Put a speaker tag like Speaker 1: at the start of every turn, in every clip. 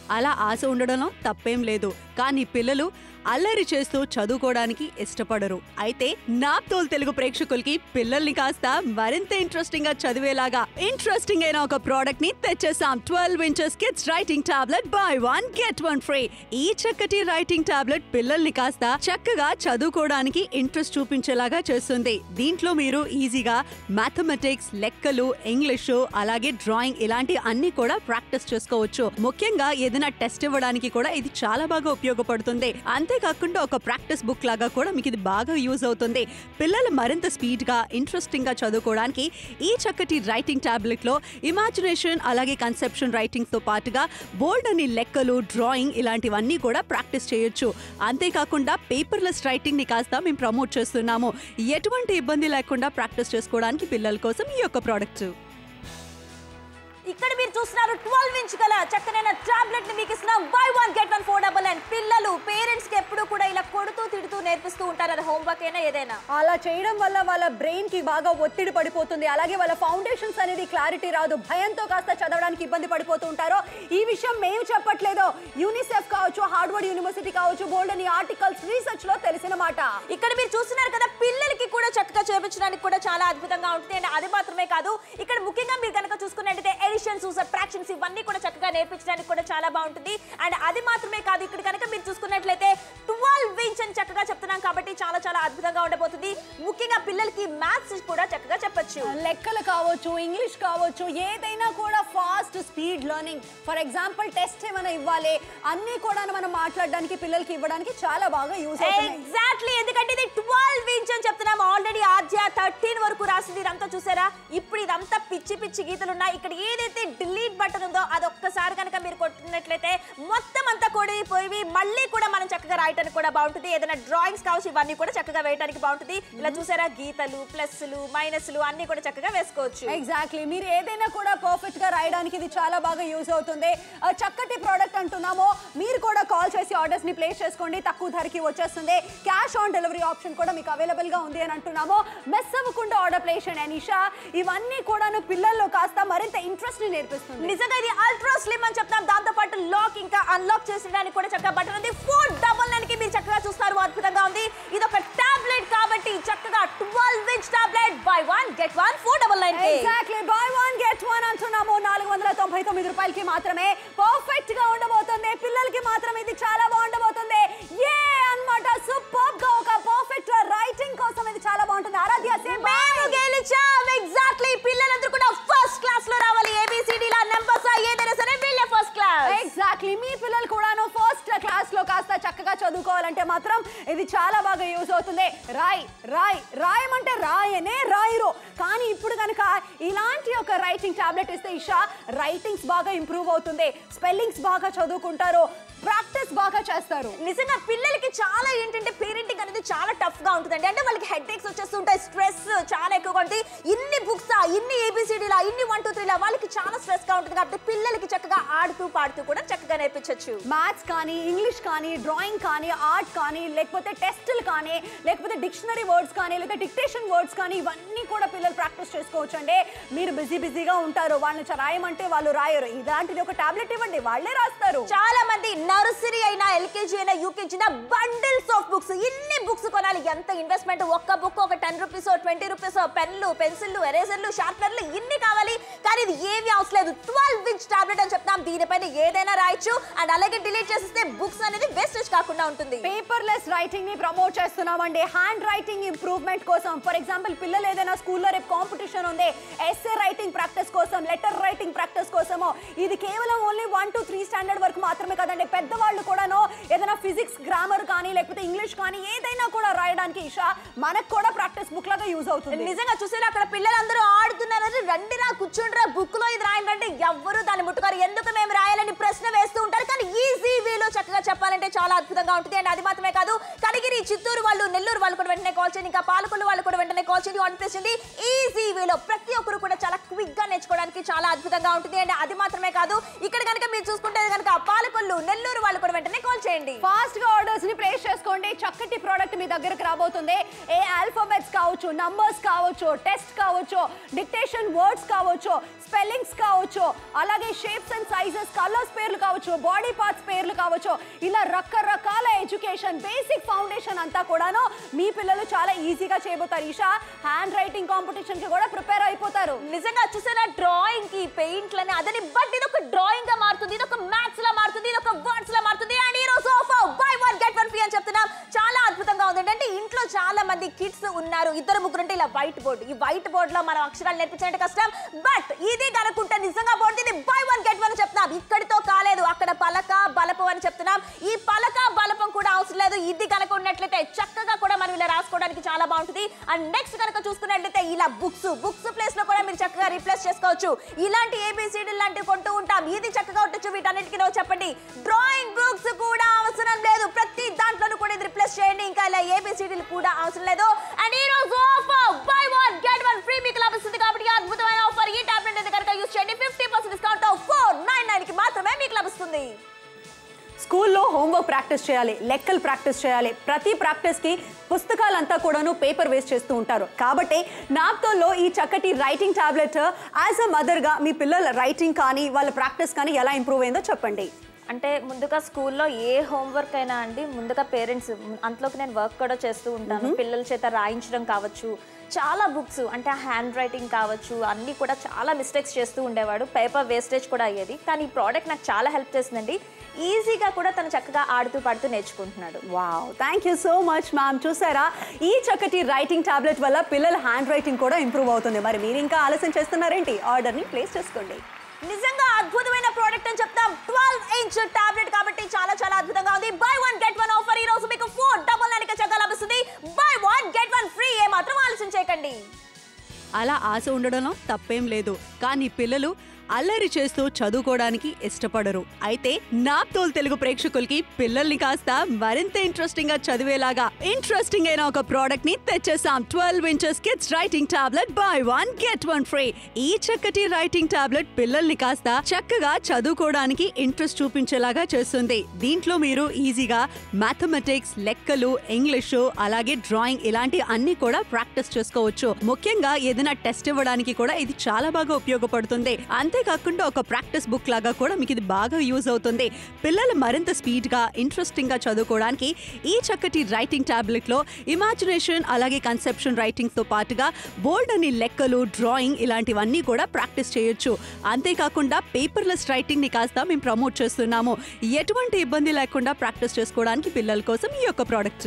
Speaker 1: అలా ఆశ ఉండడంలో తప్పేం లేదు కానీ పిల్లలు అల్లరి చేస్తూ చదువుకోవడానికి ఇష్టపడరు అయితే నాప్ తోల్ తెలుగు ప్రేక్షకులకి పిల్లల్ని కాస్త మరింత ఇంట్రెస్టింగ్ గా చదివేలాగా ఇంట్రెస్టింగ్ అయిన ఒక ప్రోడక్ట్ ని తెచ్చేసాం twelve inches kids writing tablet buy one get one free ఈ చక్కటి రైటింగ్ టాబ్లెట్ పిల్లల్ని కాస్త చక్కగా చదువుకోవడానికి ఇంట్రెస్ట్ చూపించేలాగా చేస్తుంది దీంట్లో మీరు ఈజీగా మ్యాథమెటిక్స్ లెక్కలు ఇంగ్లీషు అలాగే డ్రాయింగ్ ఇలాంటి అన్ని కూడా ప్రాక్టీస్ చేసుకోవచ్చు ముఖ్యంగా ఏదైనా టెస్ట్ ఇవ్వడానికి కూడా ఇది చాలా బాగా ఉపయోగపడుతుంది అంతేకాకుండా ఒక ప్రాక్టీస్ బుక్ లాగా కూడా మీకు ఇది బాగా యూజ్ అవుతుంది పిల్లలు మరింత స్పీడ్ గా ఇంట్రెస్టింగ్ గా చదువుకోవడానికి ఈ చక్కటి రైటింగ్ టాబ్లెట్ లో ఇమాజినేషన్ అలాగే కన్సెప్షన్ రైటింగ్ తో పాటుగా బోల్డ్ అని లెక్కలు డ్రాయింగ్ ఇలాంటివన్నీ కూడా ప్రాక్టీస్ చేయొచ్చు అంతేకాకుండా పేపర్లెస్ రైటింగ్ ని కాస్త మేము ప్రమోట్ చేస్తున్నాము ఎటువంటి ఇబ్బంది లేకుండా ప్రాక్టీస్ చేసుకోవడానికి పిల్లల కోసం ఈ యొక్క ప్రోడక్ట్
Speaker 2: ఇక్కడ మీరు చూస్తున్నారు ట్వెల్వ్ ఇంచ్ గల చక్కనైన టాబ్లెట్ ని మీకు ఇస్తున్నాం buy one get one four double and పిల్లలు పేరెంట్స్ కి ఎప్పుడు కూడా ఇలా కొడుతూ తిడుతూ నేర్పిస్తూ ఉంటారు అది హోంవర్క్ అయినా ఏదైనా
Speaker 3: అలా చేయడం వల్ల వాళ్ళ బ్రెయిన్ కి బాగా ఒత్తిడి పడిపోతుంది అలాగే వాళ్ళ ఫౌండేషన్స్ అనేది క్లారిటీ రాదు భయంతో కాస్త చదవడానికి ఇబ్బంది పడిపోతూ ఉంటారు ఈ విషయం మేము చెప్పట్లేదు యూనిసెఫ్ కావచ్చు హార్డ్వర్డ్ యూనివర్సిటీ కావచ్చు బోల్డ్ అని ఆర్టికల్స్ రీసెర్చ్ లో తెలిసిన మాట
Speaker 2: ఇక్కడ మీరు చూస్తున్నారు కదా పిల్లలకి కూడా చక్కగా చేపించడానికి కూడా చాలా అద్భుతంగా ఉంటుంది అండ్ అది మాత్రమే కాదు ఇక్కడ ముఖ్యంగా మీరు కనుక చూసుకున్నట్టయితే ఎడిషన్స్ సబ్ట్రాక్షన్స్ ఇవన్నీ కూడా చక్కగా నేర్పించడానికి కూడా చాలా బాగుంటుంది అండ్ అది మాత్రమే కాదు ఇక్కడ కనుక మీరు చూసుకున్నట్లయితే ట్వెల్వ్ ఇంచ్ అని చక్కగా చెప్తున్నాం కాబట్టి చాలా చాలా అద్భుతంగా ఉండబోతుంది ముఖ్యంగా పిల్లలకి మ్యాథ్స్ కూడా చక్కగా చెప్పొచ్చు
Speaker 3: లెక్కలు కావచ్చు ఇంగ్లీష్ కావచ్చు ఏదైనా కూడా fast speed learning for example test ఏమైనా ఇవ్వాలి అన్నీ కూడా మనం మాట్లాడడానికి పిల్లలకి ఇవ్వడానికి చాలా బాగా యూస్ అవుతుంది
Speaker 2: ఎగ్జాక్ట్లీ ఎందుకంటే ఇది ట్వెల్వ్ ఇంచ్ అని చెప్తున్నాం ఆల్రెడీ ఆద్య థర్టీన్ వరకు రాసింది ఇదంతా చూసారా ఇప్పుడు ఇదంతా పిచ్చి పిచ్చి గీతలు ఉన్నాయి ఇక్కడ ఏదైతే డిలీట్ బటన్ ఉందో అది ఒక్కసారి కనుక మీరు కొట్టినట్లయితే మొత్తం అంతా కొడిపోయి మళ్ళీ కూడా మనం చక్కగా రాయటానికి కూడా బాగుంటుంది ఏదైనా డ్రాయింగ్స్ కావచ్చు ఇవన్నీ కూడా చక్కగా వేయడానికి బాగుంటుంది ఇలా చూసారా గీతలు ప్లస్లు మైనస్లు అన్ని కూడా చక్కగా వేసుకోవచ్చు
Speaker 3: ఎగ్జాక్ట్లీ మీరు ఏదైనా కూడా పర్ఫెక్ట్ గా రాయడానికి ఇది చాలా బాగా యూజ్ అవుతుంది ఆ, చక్కటి ప్రోడక్ట్ అంటున్నాము మీరు కూడా కాల్ చేసి ఆర్డర్స్ ని ప్లేస్ చేసుకోండి తక్కువ ధరకి వచ్చేస్తుంది క్యాష్ ఆన్ డెలివరీ ఆప్షన్ కూడా మీకు అవైలబుల్ గా ఉంది అని అంటున్నాము మెస్ అవ్వకుండా ఆర్డర్ ప్లేస్ చేయండి అనిషా ఇవన్నీ కూడాను పిల్లల్లో కాస్త మరింత ఇంట్రెస్ట్ ని నేర్పిస్తుంది
Speaker 2: నిజంగా ఇది అల్ట్రా స్లిమ్ అని చెప్తాం దాంతో పాటు లాక్ ఇంకా అన్లాక్ చేసేయడానికి కూడా చక్కగా బటన్ ఉంది ఫోర్ డబల్ నైన్ కి మీరు చక్కగా చూస్తారు అద్భుతంగా ఉంది ఇది ఒక టాబ్లెట్ కాబట్టి చక్కగా twelve inch tablet buy one get one four double nine
Speaker 3: exactly buy one get one అంటున్నాము నాలుగు వందల తొంభై తొమ్మిది రూపాయలకి మాత్రమే పర్ఫెక్ట్ గా ఉండబోతుంది పిల్లలకి మాత్రం ఇది చాలా బాగుండబోతుంది ఏ అన్నమాట సూపర్ గా ఒక పర్ఫెక్ట్ రైటింగ్ కోసం ఇది చాలా బాగుంటుంది ఆరాధ్య say bye.
Speaker 2: మేము గెలిచాం ఎగ్జాక్ట్లీ పిల్లలందరూ కూడా ఫస్ట్ క్లాస్ లో రావాలి ఏబిసిడి లా నెంబర్స్ ఏదైనా సరే వీళ్ళే ఫస్ట్ క్లాస్
Speaker 3: ఎగ్జాక్ట్లీ మీ పిల్లలు కూడాను ఫస్ట్ క్లాస్ లో కాస్త చక్కగా చదువుకోవాలంటే మాత్రం ఇది చాలా బాగా యూజ్ అవుతుంది రాయ్ రాయ్ రాయమంటే రాయనే రాయరు కానీ ఇప్పుడు కనుక ఇలాంటి ఒక రైటింగ్ టాబ్లెట్ ఇస్తే ఇషా రైటింగ్స్ బాగా ఇంప్రూవ్ అవుతుంది స్పెల్లింగ్స్ బాగా చదువుకుంటారు ప్రాక్టీస్ బాగా చేస్తారు
Speaker 2: నిజంగా పిల్లలకి చాలా ఏంటంటే పేరెంటింగ్ అనేది చాలా టఫ్ గా ఉంటుందండి అంటే వాళ్ళకి హెడ్ ఏక్స్ వచ్చేస్తుంటాయి స్ట్రెస్ చాలా ఎక్కువగా ఉంటుంది ఇన్ని బుక్స్ ఇన్ని ఏబిసిడీలా ఇన్ని వన్ టూ త్రీలా వాళ్ళకి చాలా స్ట్రెస్ గా ఉంటుంది కాబట్టి పిల్లలకి చక్కగా ఆడుతూ పాడుతూ కూడా చక్కగా నేర్పించవచ్చు
Speaker 3: మ్యాథ్స్ కానీ ఇంగ్లీష్ కానీ డ్రాయింగ్ కానీ ఆర్ట్ కానీ లేకపోతే టెస్టులు కానీ లేకపోతే డిక్షనరీ వర్డ్స్ కానీ లేకపోతే డిక్టేషన్ వర్డ్స్ కానీ ఇవన్నీ కూడా పిల్లలు ప్రాక్టీస్ చేసుకోవచ్చు అండి మీరు బిజీ బిజీగా ఉంటారు వాళ్ళని చ- రాయమంటే వాళ్ళు రాయరు ఇలాంటిది ఒక టాబ్లెట్ ఇవ్వండి వాళ్ళే రాస్తారు
Speaker 2: చాలా మంది నర్సరీ అయినా ఎల్కేజీ అయినా యూకేజీ అయినా బండిల్స్ ఆఫ్ బుక్స్ ఇన్ని బుక్స్ కొనాలి ఎంత ఇన్వెస్ట్మెంట్ ఒక్క బుక్ ఒక టెన్ రూపీస్ ట్వంటీ రూపీస్ పెన్లు పెన్సిల్లు ఎరేజర్లు షార్ప్నర్లు ఇన్ని కావాలి కానీ ఇది ఏవి అవసరం లేదు ట్వెల్వ్ ఇంచ్ టాబ్లెట్ అని చెప్తాం దీనిపైన ఏదైనా రాయొచ్చు అండ్ అలాగే డిలీట్ చేసేస్తే బుక్స్ అనేది వేస్టేజ్ కాకుండా ఉంటుంది
Speaker 3: పేపర్లెస్ రైటింగ్ ని ప్రమోట్ చేస్తున్నామండి హ్యాండ్ రైటింగ్ ఇంప్రూవ్మెంట్ కోసం ఫర్ ఎగ్జాంపుల్ పిల్లలు ఏదైనా స్కూల్లో రేపు కాంపిటీషన్ ఉంది ఎస్ఏ రైటింగ్ ప్రాక్టీస్ కోసం లెటర్ రైటింగ్ ప్రాక్టీస్ కోసమో ఇది కేవలం only one two three standard వరకు మాత్రమే కదండి పెద్దవాళ్ళు కూడాను ఏదైనా ఫిజిక్స్ గ్రామర్ కానీ లేకపోతే ఇంగ్లీష్ కానీ ఏదైనా కూడా రాయడానికి ఇషా మనకు కూడా ప్రాక్టీస్ బుక్ లాగా యూజ్ అవుతుంది
Speaker 2: నిజంగా చూసారా అక్కడ పిల్లలందరూ ఆడుతున్నారు రండిరా కూర్చుండ్రా బుక్ లో ఇది రాయండి అంటే ఎవ్వరు దాన్ని ముట్టుకోరు ఎందుకు మేము రాయాలని ప్రశ్న వేస్తూ ఉంటారు కానీ ఈజీ వేలో చక్కగా చెప్పాలంటే చాలా అద్భుతంగా ఉంటుంది అండ్ అది మాత్రమే కాదు కనిగిరి చిత్తూరు వాళ్ళు నెల్లూరు వాళ్ళు కూడా వెంటనే కాల్ చేయండి ఇంకా పాలకొల్లు వాళ్ళు కూడా వెంటనే కాల్ చేయండి ఆన్ చేసింది ఈజీ వేలో ప్రతి ఒక్కరు కూడా చాలా క్విక్ గా నేర్చుకోవడానికి చాలా అద్భుతంగా ఉంటుంది అండ్ అది మాత్రమే కాదు ఇక్కడ కనుక మీరు చూసుకుంటే కనుక పాలకొల్లు నెల్లూరు వాళ్ళు కూడా వెంటనే కాల్ చేయండి చేయండి
Speaker 3: ఫాస్ట్ గా ఆర్డర్స్ ని ప్లేస్ చేసుకోండి చక్కటి ప్రోడక్ట్ మీ దగ్గరకు రాబోతుంది ఏ ఆల్ఫాబెట్స్ కావచ్చు నంబర్స్ కావచ్చు టెస్ట్ కావచ్చు డిక్టేషన్ వర్డ్స్ కావచ్చు స్పెల్లింగ్స్ కావచ్చు అలాగే షేప్స్ అండ్ సైజెస్ కలర్స్ పేర్లు కావచ్చు బాడీ పార్ట్స్ పేర్లు కావచ్చు ఇలా రకరకాల ఎడ్యుకేషన్ బేసిక్ ఫౌండేషన్ అంతా కూడాను మీ పిల్లలు చాలా ఈజీగా చేయబోతారు ఈషా హ్యాండ్ రైటింగ్ కాంపిటీషన్ కి కూడా ప్రిపేర్ అయిపోతారు
Speaker 2: నిజంగా చూసారా డ్రాయింగ్ కి పెయింట్ లని అదని బట్ ఇది ఒక డ్రాయింగ్ గా మారుతుంది ఇది ఒక మ్యాథ్స్ లా మారుతుంది ఇది ఒక వర్డ్స్ లా మారుతుంది అండ్ ఈ రోజు offer buy one get one free అని చెప్తున్నాం చాలా అద్భుతంగా ఉంది అంటే ఇంట్లో చాలా మంది కిడ్స్ ఉన్నారు ఇద్దరు ముగ్గురు అంటే ఇలా వైట్ బోర్డ్ ఈ వైట్ బోర్డ్ లో మనం అక్షరాలు నేర్పించాలంటే కష్టం బట్ ఇది కనుకుంటే నిజంగా బోర్డు ఇది బై వన్ గెట్ వన్ చెప్తున్నాం ఇక్కడితో కాలేదు అక్కడ పలక బలపం అని చెప్తున్నాం ఈ పలక బలపం కూడా అవసరం లేదు ఇది కనుక ఉన్నట్లయితే చక్కగా కూడా మనం ఇలా రాసుకోవడానికి చాలా బాగుంటుంది అండ్ నెక్స్ట్ కనుక చూసుకున్నట్లయితే ఇలా బుక్స్ బుక్స్ ప్లేస్ లో కూడా మీరు చక్కగా రీప్లేస్ చేసుకోవచ్చు ఇలాంటి ఏబిసిడి లాంటివి కొంటూ ఉంటాం ఇది చక్కగా ఉండొచ్చు వీటన్నిటికీ నువ్వు చెప్పండి డ్రాయింగ్ బుక్స్ కూడా అవసరం లేదు ప్రతి దాంట్లోనూ కూడా ఇది రిప్లేస్ చేయండి ఇంకా ఇలా ఏబిసిడీలు కూడా అవసరం లేదు అండ్ ఈ రోజు offer buy one get one free మీకు లభిస్తుంది కాబట్టి ఈ అద్భుతమైన ఆఫర్ ఈ టాబ్లెట్ అయితే కనుక యూస్ చేయండి fifty percent discount four nine nine కి మాత్రమే మీకు లభిస్తుంది
Speaker 3: స్కూల్లో హోంవర్క్ ప్రాక్టీస్ చేయాలి లెక్కలు ప్రాక్టీస్ చేయాలి ప్రతి ప్రాక్టీస్కి పుస్తకాలంతా కూడాను పేపర్ వేస్ట్ చేస్తూ ఉంటారు కాబట్టి నాప్తోలో ఈ చక్కటి రైటింగ్ టాబ్లెట్ యాజ్ అ మదర్గా మీ పిల్లల రైటింగ్ కానీ వాళ్ళ ప్రాక్టీస్ కానీ ఎలా ఇంప్రూవ్ అయిందో చెప్పండి
Speaker 2: అంటే ముందుగా స్కూల్లో ఏ హోంవర్క్ అయినా అండి ముందుగా పేరెంట్స్ అంతలోకి నేను వర్క్ కూడా చేస్తూ ఉంటాను పిల్లల చేత రాయించడం కావచ్చు చాలా బుక్స్ అంటే హ్యాండ్ రైటింగ్ కావచ్చు అన్నీ కూడా చాలా మిస్టేక్స్ చేస్తూ ఉండేవాడు పేపర్ వేస్టేజ్ కూడా అయ్యేది కానీ ఈ ప్రోడక్ట్ నాకు చాలా హెల్ప్ చేసిందండి ఈజీగా కూడా తను చక్కగా ఆడుతూ పాడుతూ నేర్చుకుంటున్నాడు
Speaker 3: wow thank you so much ma'am చూసారా ఈ చక్కటి రైటింగ్ టాబ్లెట్ వల్ల పిల్లల హ్యాండ్ రైటింగ్ కూడా ఇంప్రూవ్ అవుతుంది మరి మీరు ఇంకా ఆలస్యం చేస్తున్నారేంటి ఆర్డర్ని ప్లేస్ చేసుకోండి
Speaker 2: నిజంగా అద్భుతమైన ప్రోడక్ట్ అని చెప్తాం ట్వెల్వ్ ఇంచ్ టాబ్లెట్ కాబట్టి చాలా చాలా అద్భుతంగా ఉంది buy one get one offer ఈ రోజు మీకు ఫోర్ డబుల్ నైన్ చక్కగా లభిస్తుంది buy one get one free ఏ మాత్రం ఆలస్యం చేయకండి
Speaker 1: అలా ఆశ ఉండడంలో తప్పేం లేదు కానీ పిల్లలు అల్లరి చేస్తూ చదువుకోవడానికి ఇష్టపడరు అయితే నాప్తోల్ తెలుగు ప్రేక్షకులకి పిల్లల్ని కాస్త మరింత ఇంట్రెస్టింగ్ గా చదివేలాగా ఇంట్రెస్టింగ్ అయిన ఒక ప్రోడక్ట్ ని తెచ్చేసాం twelve inches kids writing tablet buy one get one free ఈ చక్కటి రైటింగ్ టాబ్లెట్ పిల్లల్ని కాస్త చక్కగా చదువుకోవడానికి ఇంట్రెస్ట్ చూపించేలాగా చేస్తుంది దీంట్లో మీరు ఈజీగా మ్యాథమెటిక్స్ లెక్కలు ఇంగ్లీషు అలాగే డ్రాయింగ్ ఇలాంటి అన్ని కూడా ప్రాక్టీస్ చేసుకోవచ్చు ముఖ్యంగా ఏదైనా టెస్ట్ ఇవ్వడానికి కూడా ఇది చాలా బాగా ఉపయోగపడుతుంది అంతేకాకుండా ఒక ప్రాక్టీస్ బుక్ లాగా కూడా మీకు ఇది బాగా యూజ్ అవుతుంది పిల్లలు మరింత స్పీడ్ గా ఇంట్రెస్టింగ్ గా చదువుకోవడానికి ఈ చక్కటి రైటింగ్ టాబ్లెట్ లో ఇమాజినేషన్ అలాగే కన్సెప్షన్ రైటింగ్ తో పాటుగా బోల్డ్ అని లెక్కలు డ్రాయింగ్ ఇలాంటివన్నీ కూడా ప్రాక్టీస్ చేయొచ్చు అంతేకాకుండా పేపర్లెస్ రైటింగ్ ని కాస్త మేము ప్రమోట్ చేస్తున్నాము ఎటువంటి ఇబ్బంది లేకుండా ప్రాక్టీస్ చేసుకోవడానికి పిల్లల కోసం ఈ యొక్క ప్రోడక్ట్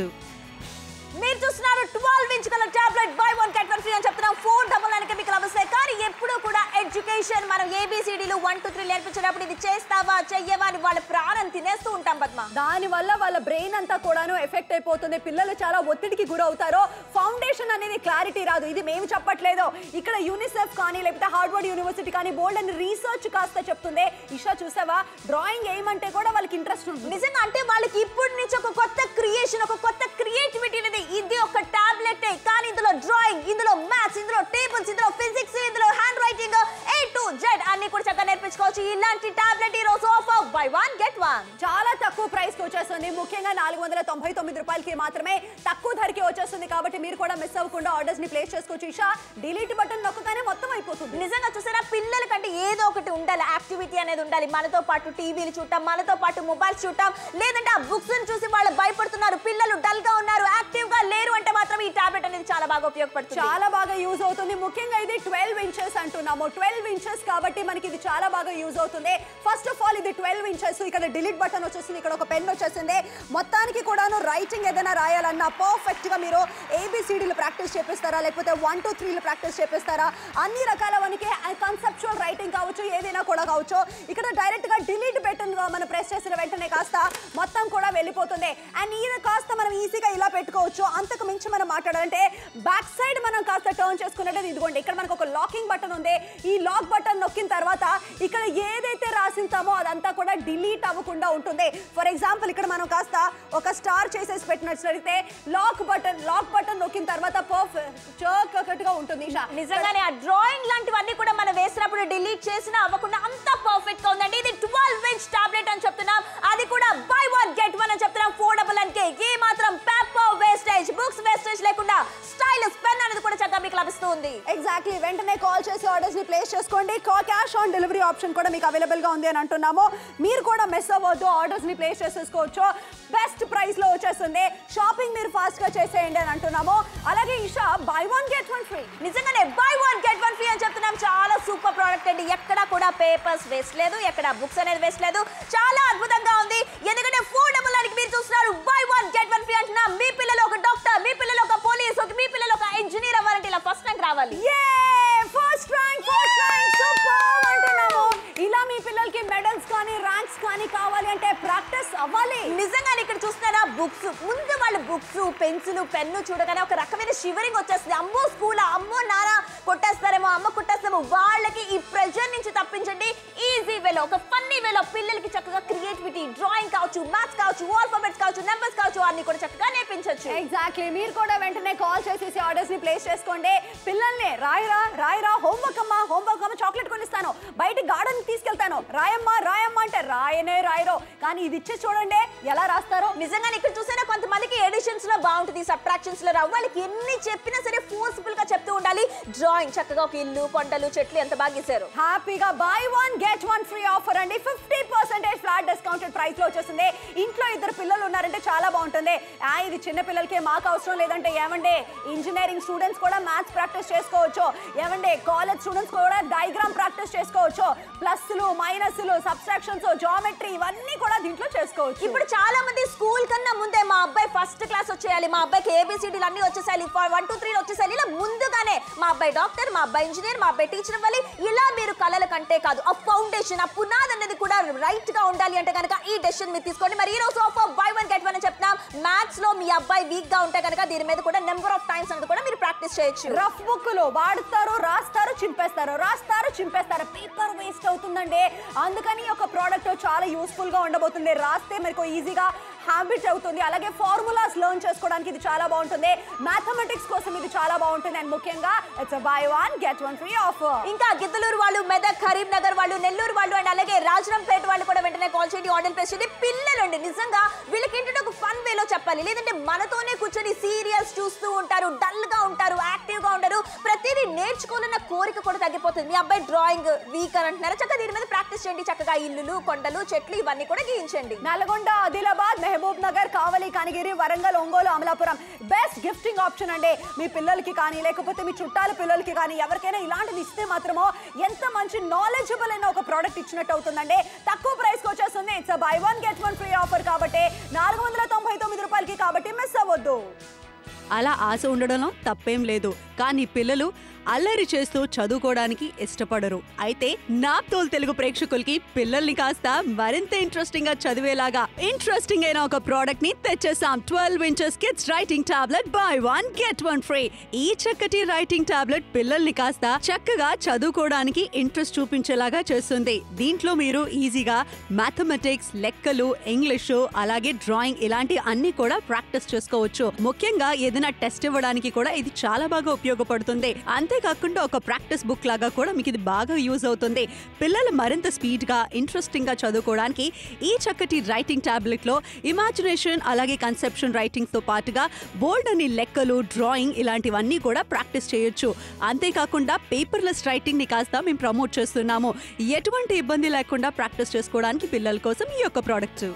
Speaker 2: మీరు చూస్తున్నారు twelve inch colour tablet buy one get one free అని చెప్తున్నాం ఫోర్ డబుల్ నైన్ మీకు లభిస్తాయి కానీ ఎప్పుడు కూడా ఎడ్యుకేషన్ మనం ఏబిసిడీలు వన్ టూ త్రీ నేర్పించేటప్పుడు ఇది చేస్తావా చెయ్యవా అని వాళ్ళ ప్రాణం తినేస్తూ ఉంటాం పద్మ
Speaker 3: దాని వల్ల వాళ్ళ బ్రెయిన్ అంతా కూడాను ఎఫెక్ట్ అయిపోతుంది పిల్లలు చాలా ఒత్తిడికి గురవుతారో ఫౌండేషన్ అనేది క్లారిటీ రాదు ఇది మేము చెప్పట్లేదు ఇక్కడ యూనిసెఫ్ కానీ లేకపోతే హార్వర్డ్ యూనివర్సిటీ కానీ బోల్డ్ అని రీసెర్చ్ కాస్త చెప్తుంది ఇషా చూసావా డ్రాయింగ్ ఏమంటే కూడా వాళ్ళకి ఇంట్రెస్ట్ ఉంటుంది
Speaker 2: నిజంగా అంటే వాళ్ళకి ఇప్పటి నుంచి ఒక కొత్త క్రియేషన్ ఒక కొత్త క్రియేటివిటీ అనేది ఇది ఒక టాబ్లెట్ కానీ ఇందులో డ్రాయింగ్ ఇందులో మ్యాథ్స్ ఇందులో టేబుల్స్ ఇందులో ఫిజిక్స్ ఇందులో handwriting A to Z అన్ని కూడా చక్కగా నేర్పించుకోవచ్చు ఇలాంటి టాబ్లెట్ ఈ రోజు offer buy one get one
Speaker 3: చాలా తక్కువ ప్రైస్ కి వచ్చేస్తుంది ముఖ్యంగా నాలుగు వందల తొంభై తొమ్మిది రూపాయలకి మాత్రమే తక్కువ ధరకి వచ్చేస్తుంది కాబట్టి మీరు కూడా మిస్ అవ్వకుండా ఆర్డర్స్ ని ప్లేస్ చేసుకోవచ్చు ఇషా డిలీట్ బటన్ నొక్కగానే మొత్తం అయిపోతుంది
Speaker 2: నిజంగా చూసారా పిల్లలకంటే ఏదో ఒకటి ఉండాలి యాక్టివిటీ అనేది ఉండాలి మనతో పాటు టీవీలు చూడటం మనతో పాటు మొబైల్స్ చూడటం లేదంటే ఆ బుక్స్ చూసి వాళ్ళు భయపడుతున్నారు పిల్లలు డల్ గా ఉన్నారు యాక్టివ్ గా లేరు అంటే మాత్రం ఈ టాబ్లెట్ అనేది చాలా బాగా ఉపయోగపడుతుంది
Speaker 3: చాలా బాగా యూజ్ అవుతుంది ముఖ్యంగా ఇది ట్వెల్వ్ ఇంచెస్ అంటున్నాము ట్వెల్వ్ ఇంచెస్ కాబట్టి మనకి ఇది చాలా బాగా యూజ్ అవుతుంది ఫస్ట్ ఆఫ్ ఆల్ ఇది ట్వెల్వ్ ఇంచెస్ ఇక్కడ డిలీట్ బటన్ వచ్చేసింది ఇక్కడ ఒక పెన్ వచ్చేసింది మొత్తానికి కూడాను రైటింగ్ ఏదైనా రాయాలన్నా పర్ఫెక్ట్ గా మీరు ఏబిసిడీలు ప్రాక్టీస్ చేపిస్తారా లేకపోతే వన్ టూ త్రీలు ప్రాక్టీస్ చేపిస్తారా అన్ని రకాల మనకి కన్సెప్చువల్ రైటింగ్ కావచ్చు ఏదైనా కూడా కావచ్చు ఇక్కడ డైరెక్ట్ గా డిలీట్ బటన్ మనం ప్రెస్ చేసిన వెంటనే కాస్త మొత్తం కూడా వెళ్ళిపోతుంది అండ్ ఇది కాస్త మనం ఈజీగా ఇలా పెట్టుకోవచ్చు అంతకు మించి మనం మాట్లాడాలంటే బ్యాక్ సైడ్ మనం కాస్త టర్న్ చేసుకున్నట్టు ఇదిగోండి ఇక్కడ మనకు ఒక లాకింగ్ బటన్ ఉంది ఈ లాక్ బటన్ నొక్కిన తర్వాత ఇక్కడ ఏదైతే రాసింటామో అదంతా కూడా డిలీట్ అవ్వకుండా ఉంటుంది ఫర్ ఎగ్జాంపుల్ ఇక్కడ మనం కాస్త ఒక స్టార్ చేసేసి పెట్టినట్లయితే లాక్ బటన్ లాక్ బటన్ నొక్కిన తర్వాత పర్ఫెక్ట్ గా ఉంటుంది ఇషా.
Speaker 2: నిజంగానే ఆ డ్రాయింగ్ లాంటివన్నీ కూడా మనం వేసినప్పుడు డిలీట్ చేసినా అవ్వకుండా అంత పర్ఫెక్ట్ గా ఉందండి ఇది ట్వెల్వ్ ఇంచ్ టాబ్లెట్ అని చెప్తున్నాం అది కూడా బై వన్ గెట్ వన్ అని
Speaker 3: అండి క్యాష్ ఆన్ డెలివరీ ఆప్షన్ కూడా మీకు అవైలబుల్ గా ఉంది అని అంటున్నాము మీరు కూడా మిస్ అవ్వద్దు ఆర్డర్స్ ని ప్లేస్ చేసేసుకోవచ్చు బెస్ట్ ప్రైస్ లో వచ్చేస్తుంది షాపింగ్ మీరు ఫాస్ట్ గా చేసేయండి అని అంటున్నాము అలాగే ఈషా buy one get one free
Speaker 2: నిజంగానే buy one get one free అని చెప్తున్నాం చాలా సూపర్ ప్రోడక్ట్ అండి ఎక్కడ కూడా పేపర్స్ వేస్ట్ లేదు ఎక్కడ బుక్స్ అనేది వేస్ట్ లేదు చాలా అద్భుతంగా ఉంది ఎందుకంటే ఫోర్ డబుల్ అని మీరు చూస్తున్నారు buy one get one free అంటున్నా మీ పిల్లలు ఒక డాక్టర్ మీ పిల్లలు ఒక పోలీస్ ఒక మీ పిల్లలు ఒక ఇంజనీర్ అవ్వాలంటే ఇలా ఫస్ట్ ర్యాంక్ రావాలి
Speaker 3: ఏ first rank first rank super అంటున్నాము ఇలా మీ పిల్లలకి మెడల్స్ కానీ ర్యాంక్స్ కానీ కావాలి అంటే ప్రాక్టీస్ అవ్వాలి
Speaker 2: నిజంగానే ఇక్కడ చూస్తున్నారా బుక్స్ ముందు వాళ్ళ బుక్స్ పెన్సిల్ పెన్ను చూడగానే ఒక రకమైన షివరింగ్ వచ్చేస్తుంది అమ్మో స్కూల్ అమ్మో నాన్న కొట్టేస్తారేమో అమ్మ కొట్టేస్తారేమో వాళ్ళకి ఈ ప్రెషర్ నుంచి తప్పించండి ఈజీ వేలో ఒక ఫన్నీ వేలో పిల్లలకి చక్కగా క్రియేటివిటీ డ్రాయింగ్ కావచ్చు మ్యాథ్స్ కావచ్చు ఆల్ఫాబెట్స్ కావచ్చు నెంబర్స్ కావచ్చు అన్ని కూడా చక్కగా నేర్పించవచ్చు
Speaker 3: ఎగ్జాక్ట్లీ మీరు కూడా వెంటనే కాల్ చేసేసి ఆర్డర్స్ ని ప్లేస్ చేసుకోండి పిల్లల్ని రాయరా రాయరా హోంవర్క్ అమ్మా హోంవర్క్ అమ్మ చాక్లెట్ కొనిస్తాను బయట గార్డెన్ తీసుకెళ్తాను రాయమ్మా రాయమ్మా అంటే రాయనే రాయరో కానీ ఇది ఇచ్చే చూడండి ఎలా రాస్తారో
Speaker 2: నిజంగానే ఇక్కడ చూసినా కొంతమందికి ఎడిషన్స్ లో బాగుంటుంది సబ్ట్రాక్షన్స్ లో రావు వాళ్ళకి ఎన్ని చెప్పినా సరే ఫోర్స్ఫుల్ గా చెప్తూ ఉండాలి డ్రాయింగ్ చక్కగా ఒక ఇల్లు కొండలు చెట్లు ఎంత బాగా గీశారు
Speaker 3: హ్యాపీగా buy one get one free offer అండి fifty percentage flat discounted price లో వచ్చేస్తుంది ఇంట్లో ఇద్దరు పిల్లలు ఉన్నారంటే చాలా బాగుంటుంది ఆ ఇది చిన్న పిల్లలకే మాకు అవసరం లేదంటే ఏమండి ఇంజనీరింగ్ స్టూడెంట్స్ కూడా మ్యాథ్స్ ప్రాక్టీస్ చేసుకోవచ్చు ఏమండి కాలేజ్ స్టూడెంట్స్ కూడా డయాగ్రామ్ ప్రాక్టీస్ చేసుకోవచ్చు ప్లస్లు మైనస్లు సబ్స్ట్రాక్షన్స్ జామెట్రీ ఇవన్నీ కూడా దీంట్లో చేసుకోవచ్చు
Speaker 2: ఇప్పుడు చాలా మంది స్కూల్ కన్నా ముందే మా అబ్బాయి ఫస్ట్ క్లాస్ వచ్చేయాలి మా అబ్బాయికి ఏబిసిడీలు అన్ని వచ్చేసాయి వన్ టూ త్రీ వచ్చేసాయి ఇలా ముందుగానే మా అబ్బాయి డాక్టర్ మా అబ్బాయి ఇంజనీర్ మా అబ్బాయి టీచర్ అవ్వాలి ఇలా మీరు కళల కంటే కాదు ఆ ఫౌండేషన్ ఆ పునాది అనేది కూడా రైట్ గా ఉండాలి అంటే కనుక ఈ డెసిషన్ మీరు తీసుకోండి మరి ఈ రోజు offer buy one get one అని చెప్తాం మ్యాథ్స్ లో మీ అబ్బాయి వీక్ గా ఉంటే కనుక దీని మీద కూడా నెంబర్ ఆఫ్ టైమ్స్ అనేది కూడా మీరు ప్రాక్టీస్ చేయొచ్చు
Speaker 3: రఫ్ బుక్లు వాడుతారు రాస్తారు చింపేస్తారు రాస్తారు చింపేస్తారు పేపర్ వేస్ట్ అవుతుందండి అందుకని ఒక ప్రోడక్ట్ చాలా యూస్ఫుల్ గా ఉండబోతుంది రాస్తే మీకు ఈజీగా హ్యాబిట్ అవుతుంది అలాగే ఫార్ములాస్ లెర్న్ చేసుకోవడానికి ఇది చాలా బాగుంటుంది మ్యాథమెటిక్స్ కోసం ఇది చాలా బాగుంటుంది అండ్ ముఖ్యంగా it's buy one get one free offer
Speaker 2: ఇంకా గిద్దలూరు వాళ్ళు మెదక్ కరీంనగర్ వాళ్ళు నెల్లూరు వాళ్ళు అండ్ అలాగే రాజరంపేట వాళ్ళు కూడా వెంటనే కాల్ చేయండి ఆర్డర్ ప్లేస్ చేయండి పిల్లలండి నిజంగా వీళ్ళకి ఏంటంటే ఒక ఫన్ వేలో చెప్పాలి లేదంటే మనతోనే కూర్చొని సీరియల్స్ చూస్తూ ఉంటారు డల్ గా ఉంటారు యాక్టివ్ గా ఉంటారు ప్రతిదీ నేర్చుకోవాలన్న కోరిక కూడా తగ్గిపోతుంది మీ అబ్బాయి డ్రాయింగ్ వీక్ అని అంటున్నారు చక్కగా దీని మీద ప్రాక్టీస్ చేయండి చక్కగా ఇల్లులు కొండలు చెట్లు ఇవన్నీ కూడా గీయించండి
Speaker 3: Nalgonda Adilabad Mahabubnagar Kavali Kanigiri Warangal Ongole Amalapuram best gifting option అండి మీ పిల్లలకి కానీ లేకపోతే మీ చుట్టాల పిల్లలకి కానీ ఎవరికైనా ఇలాంటిది ఇస్తే మాత్రమో ఎంత మంచి నాలెడ్జబుల్ అయిన ఒక ప్రోడక్ట్ ఇచ్చినట్టు అవుతుందండి తక్కువ ప్రైస్ కి వచ్చేస్తుంది it's buy one get one free offer కాబట్టి నాలుగు వందల తొంభై తొమ్మిది రూపాయలకి కాబట్టి మిస్ అవ్వద్దు
Speaker 1: అలా ఆశ ఉండడంలో తప్పేం లేదు కానీ పిల్లలు అల్లరి చేస్తూ చదువుకోవడానికి ఇష్టపడరు అయితే నాప్తోల్ తెలుగు ప్రేక్షకులకి పిల్లల్ని కాస్త మరింత ఇంట్రెస్టింగ్ గా చదివేలాగా ఇంట్రెస్టింగ్ అయిన ఒక ప్రోడక్ట్ ని తెచ్చేసాం twelve inches kids writing tablet buy one get one free ఈ చక్కటి రైటింగ్ టాబ్లెట్ పిల్లల్ని కాస్త చక్కగా చదువుకోవడానికి ఇంట్రెస్ట్ చూపించేలాగా చేస్తుంది దీంట్లో మీరు ఈజీగా మ్యాథమెటిక్స్ లెక్కలు ఇంగ్లీషు అలాగే డ్రాయింగ్ ఇలాంటి అన్ని కూడా ప్రాక్టీస్ చేసుకోవచ్చు ముఖ్యంగా ఏదైనా టెస్ట్ ఇవ్వడానికి కూడా ఇది చాలా బాగా ఉపయోగపడుతుంది అంతేకాకుండా ఒక ప్రాక్టీస్ బుక్ లాగా కూడా మీకు ఇది బాగా యూజ్ అవుతుంది పిల్లలు మరింత స్పీడ్ గా ఇంట్రెస్టింగ్ గా చదువుకోవడానికి ఈ చక్కటి రైటింగ్ టాబ్లెట్ లో ఇమాజినేషన్ అలాగే కన్సెప్షన్ రైటింగ్ తో పాటుగా బోల్డ్ అని లెక్కలు డ్రాయింగ్ ఇలాంటివన్నీ కూడా ప్రాక్టీస్ చేయొచ్చు అంతేకాకుండా పేపర్లెస్ రైటింగ్ ని కాస్త మేము ప్రమోట్ చేస్తున్నాము ఎటువంటి ఇబ్బంది లేకుండా ప్రాక్టీస్ చేసుకోవడానికి పిల్లల కోసం ఈ యొక్క ప్రోడక్ట్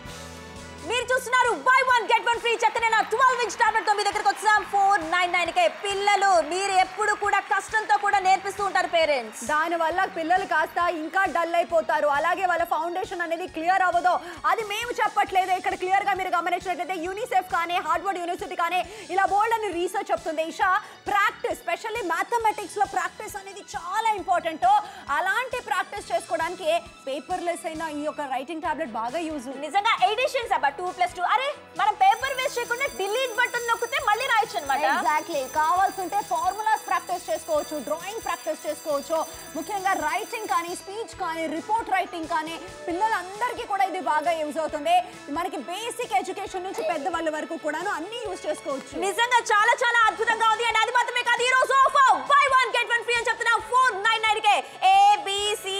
Speaker 2: మీరు చూస్తున్నారు buy one get one free చక్కనైన ట్వెల్వ్ ఇంచ్ టాబ్లెట్ తో మీ దగ్గరకు వచ్చాం ఫోర్ నైన్ నైన్ కే పిల్లలు మీరు ఎప్పుడు కూడా కష్టంతో కూడా నేర్పిస్తూ ఉంటారు పేరెంట్స్
Speaker 3: దాని వల్ల పిల్లలు కాస్త ఇంకా డల్ అయిపోతారు అలాగే వాళ్ళ ఫౌండేషన్ అనేది క్లియర్ అవ్వదు అది మేము చెప్పట్లేదు ఇక్కడ క్లియర్ గా మీరు గమనించినట్లయితే యూనిసెఫ్ కానీ హార్డ్వర్డ్ యూనివర్సిటీ కానీ ఇలా బోల్డ్ అని రీసెర్చ్ చెప్తుంది ఇషా ప్రాక్టీస్ స్పెషల్లీ మ్యాథమెటిక్స్ లో ప్రాక్టీస్ అనేది చాలా ఇంపార్టెంట్ అలాంటి ప్రాక్టీస్ చేసుకోవడానికి పేపర్లెస్ అయిన ఈ యొక్క రైటింగ్ టాబ్లెట్ బాగా యూజ్
Speaker 2: నిజంగా ఎడిషన్స్ అబ్బా టూ ప్లస్ టూ అరే మనం పేపర్ వేస్ట్ చేయకుండా డిలీట్ బటన్ నొక్కితే మళ్ళీ రాయొచ్చు అనమాట
Speaker 3: ఎగ్జాక్ట్లీ కావాల్సింటే ఫార్ములాస్ ప్రాక్టీస్ చేసుకోవచ్చు డ్రాయింగ్ ప్రాక్టీస్ చేసుకోవచ్చు ముఖ్యంగా రైటింగ్ కానీ స్పీచ్ కానీ రిపోర్ట్ రైటింగ్ కానీ పిల్లలందరికీ కూడా ఇది బాగా యూజ్ అవుతుంది మనకి బేసిక్ ఎడ్యుకేషన్ నుంచి పెద్దవాళ్ళ వరకు కూడాను అన్ని యూజ్ చేసుకోవచ్చు
Speaker 2: నిజంగా చాలా చాలా అద్భుతంగా ఉంది అండ్ అది మాత్రమే కాదు ఈ రోజు offer buy one get one free అని చెప్తున్నా ఫోర్ నైన్ నైన్ కే ఏబిసిడి ఇలా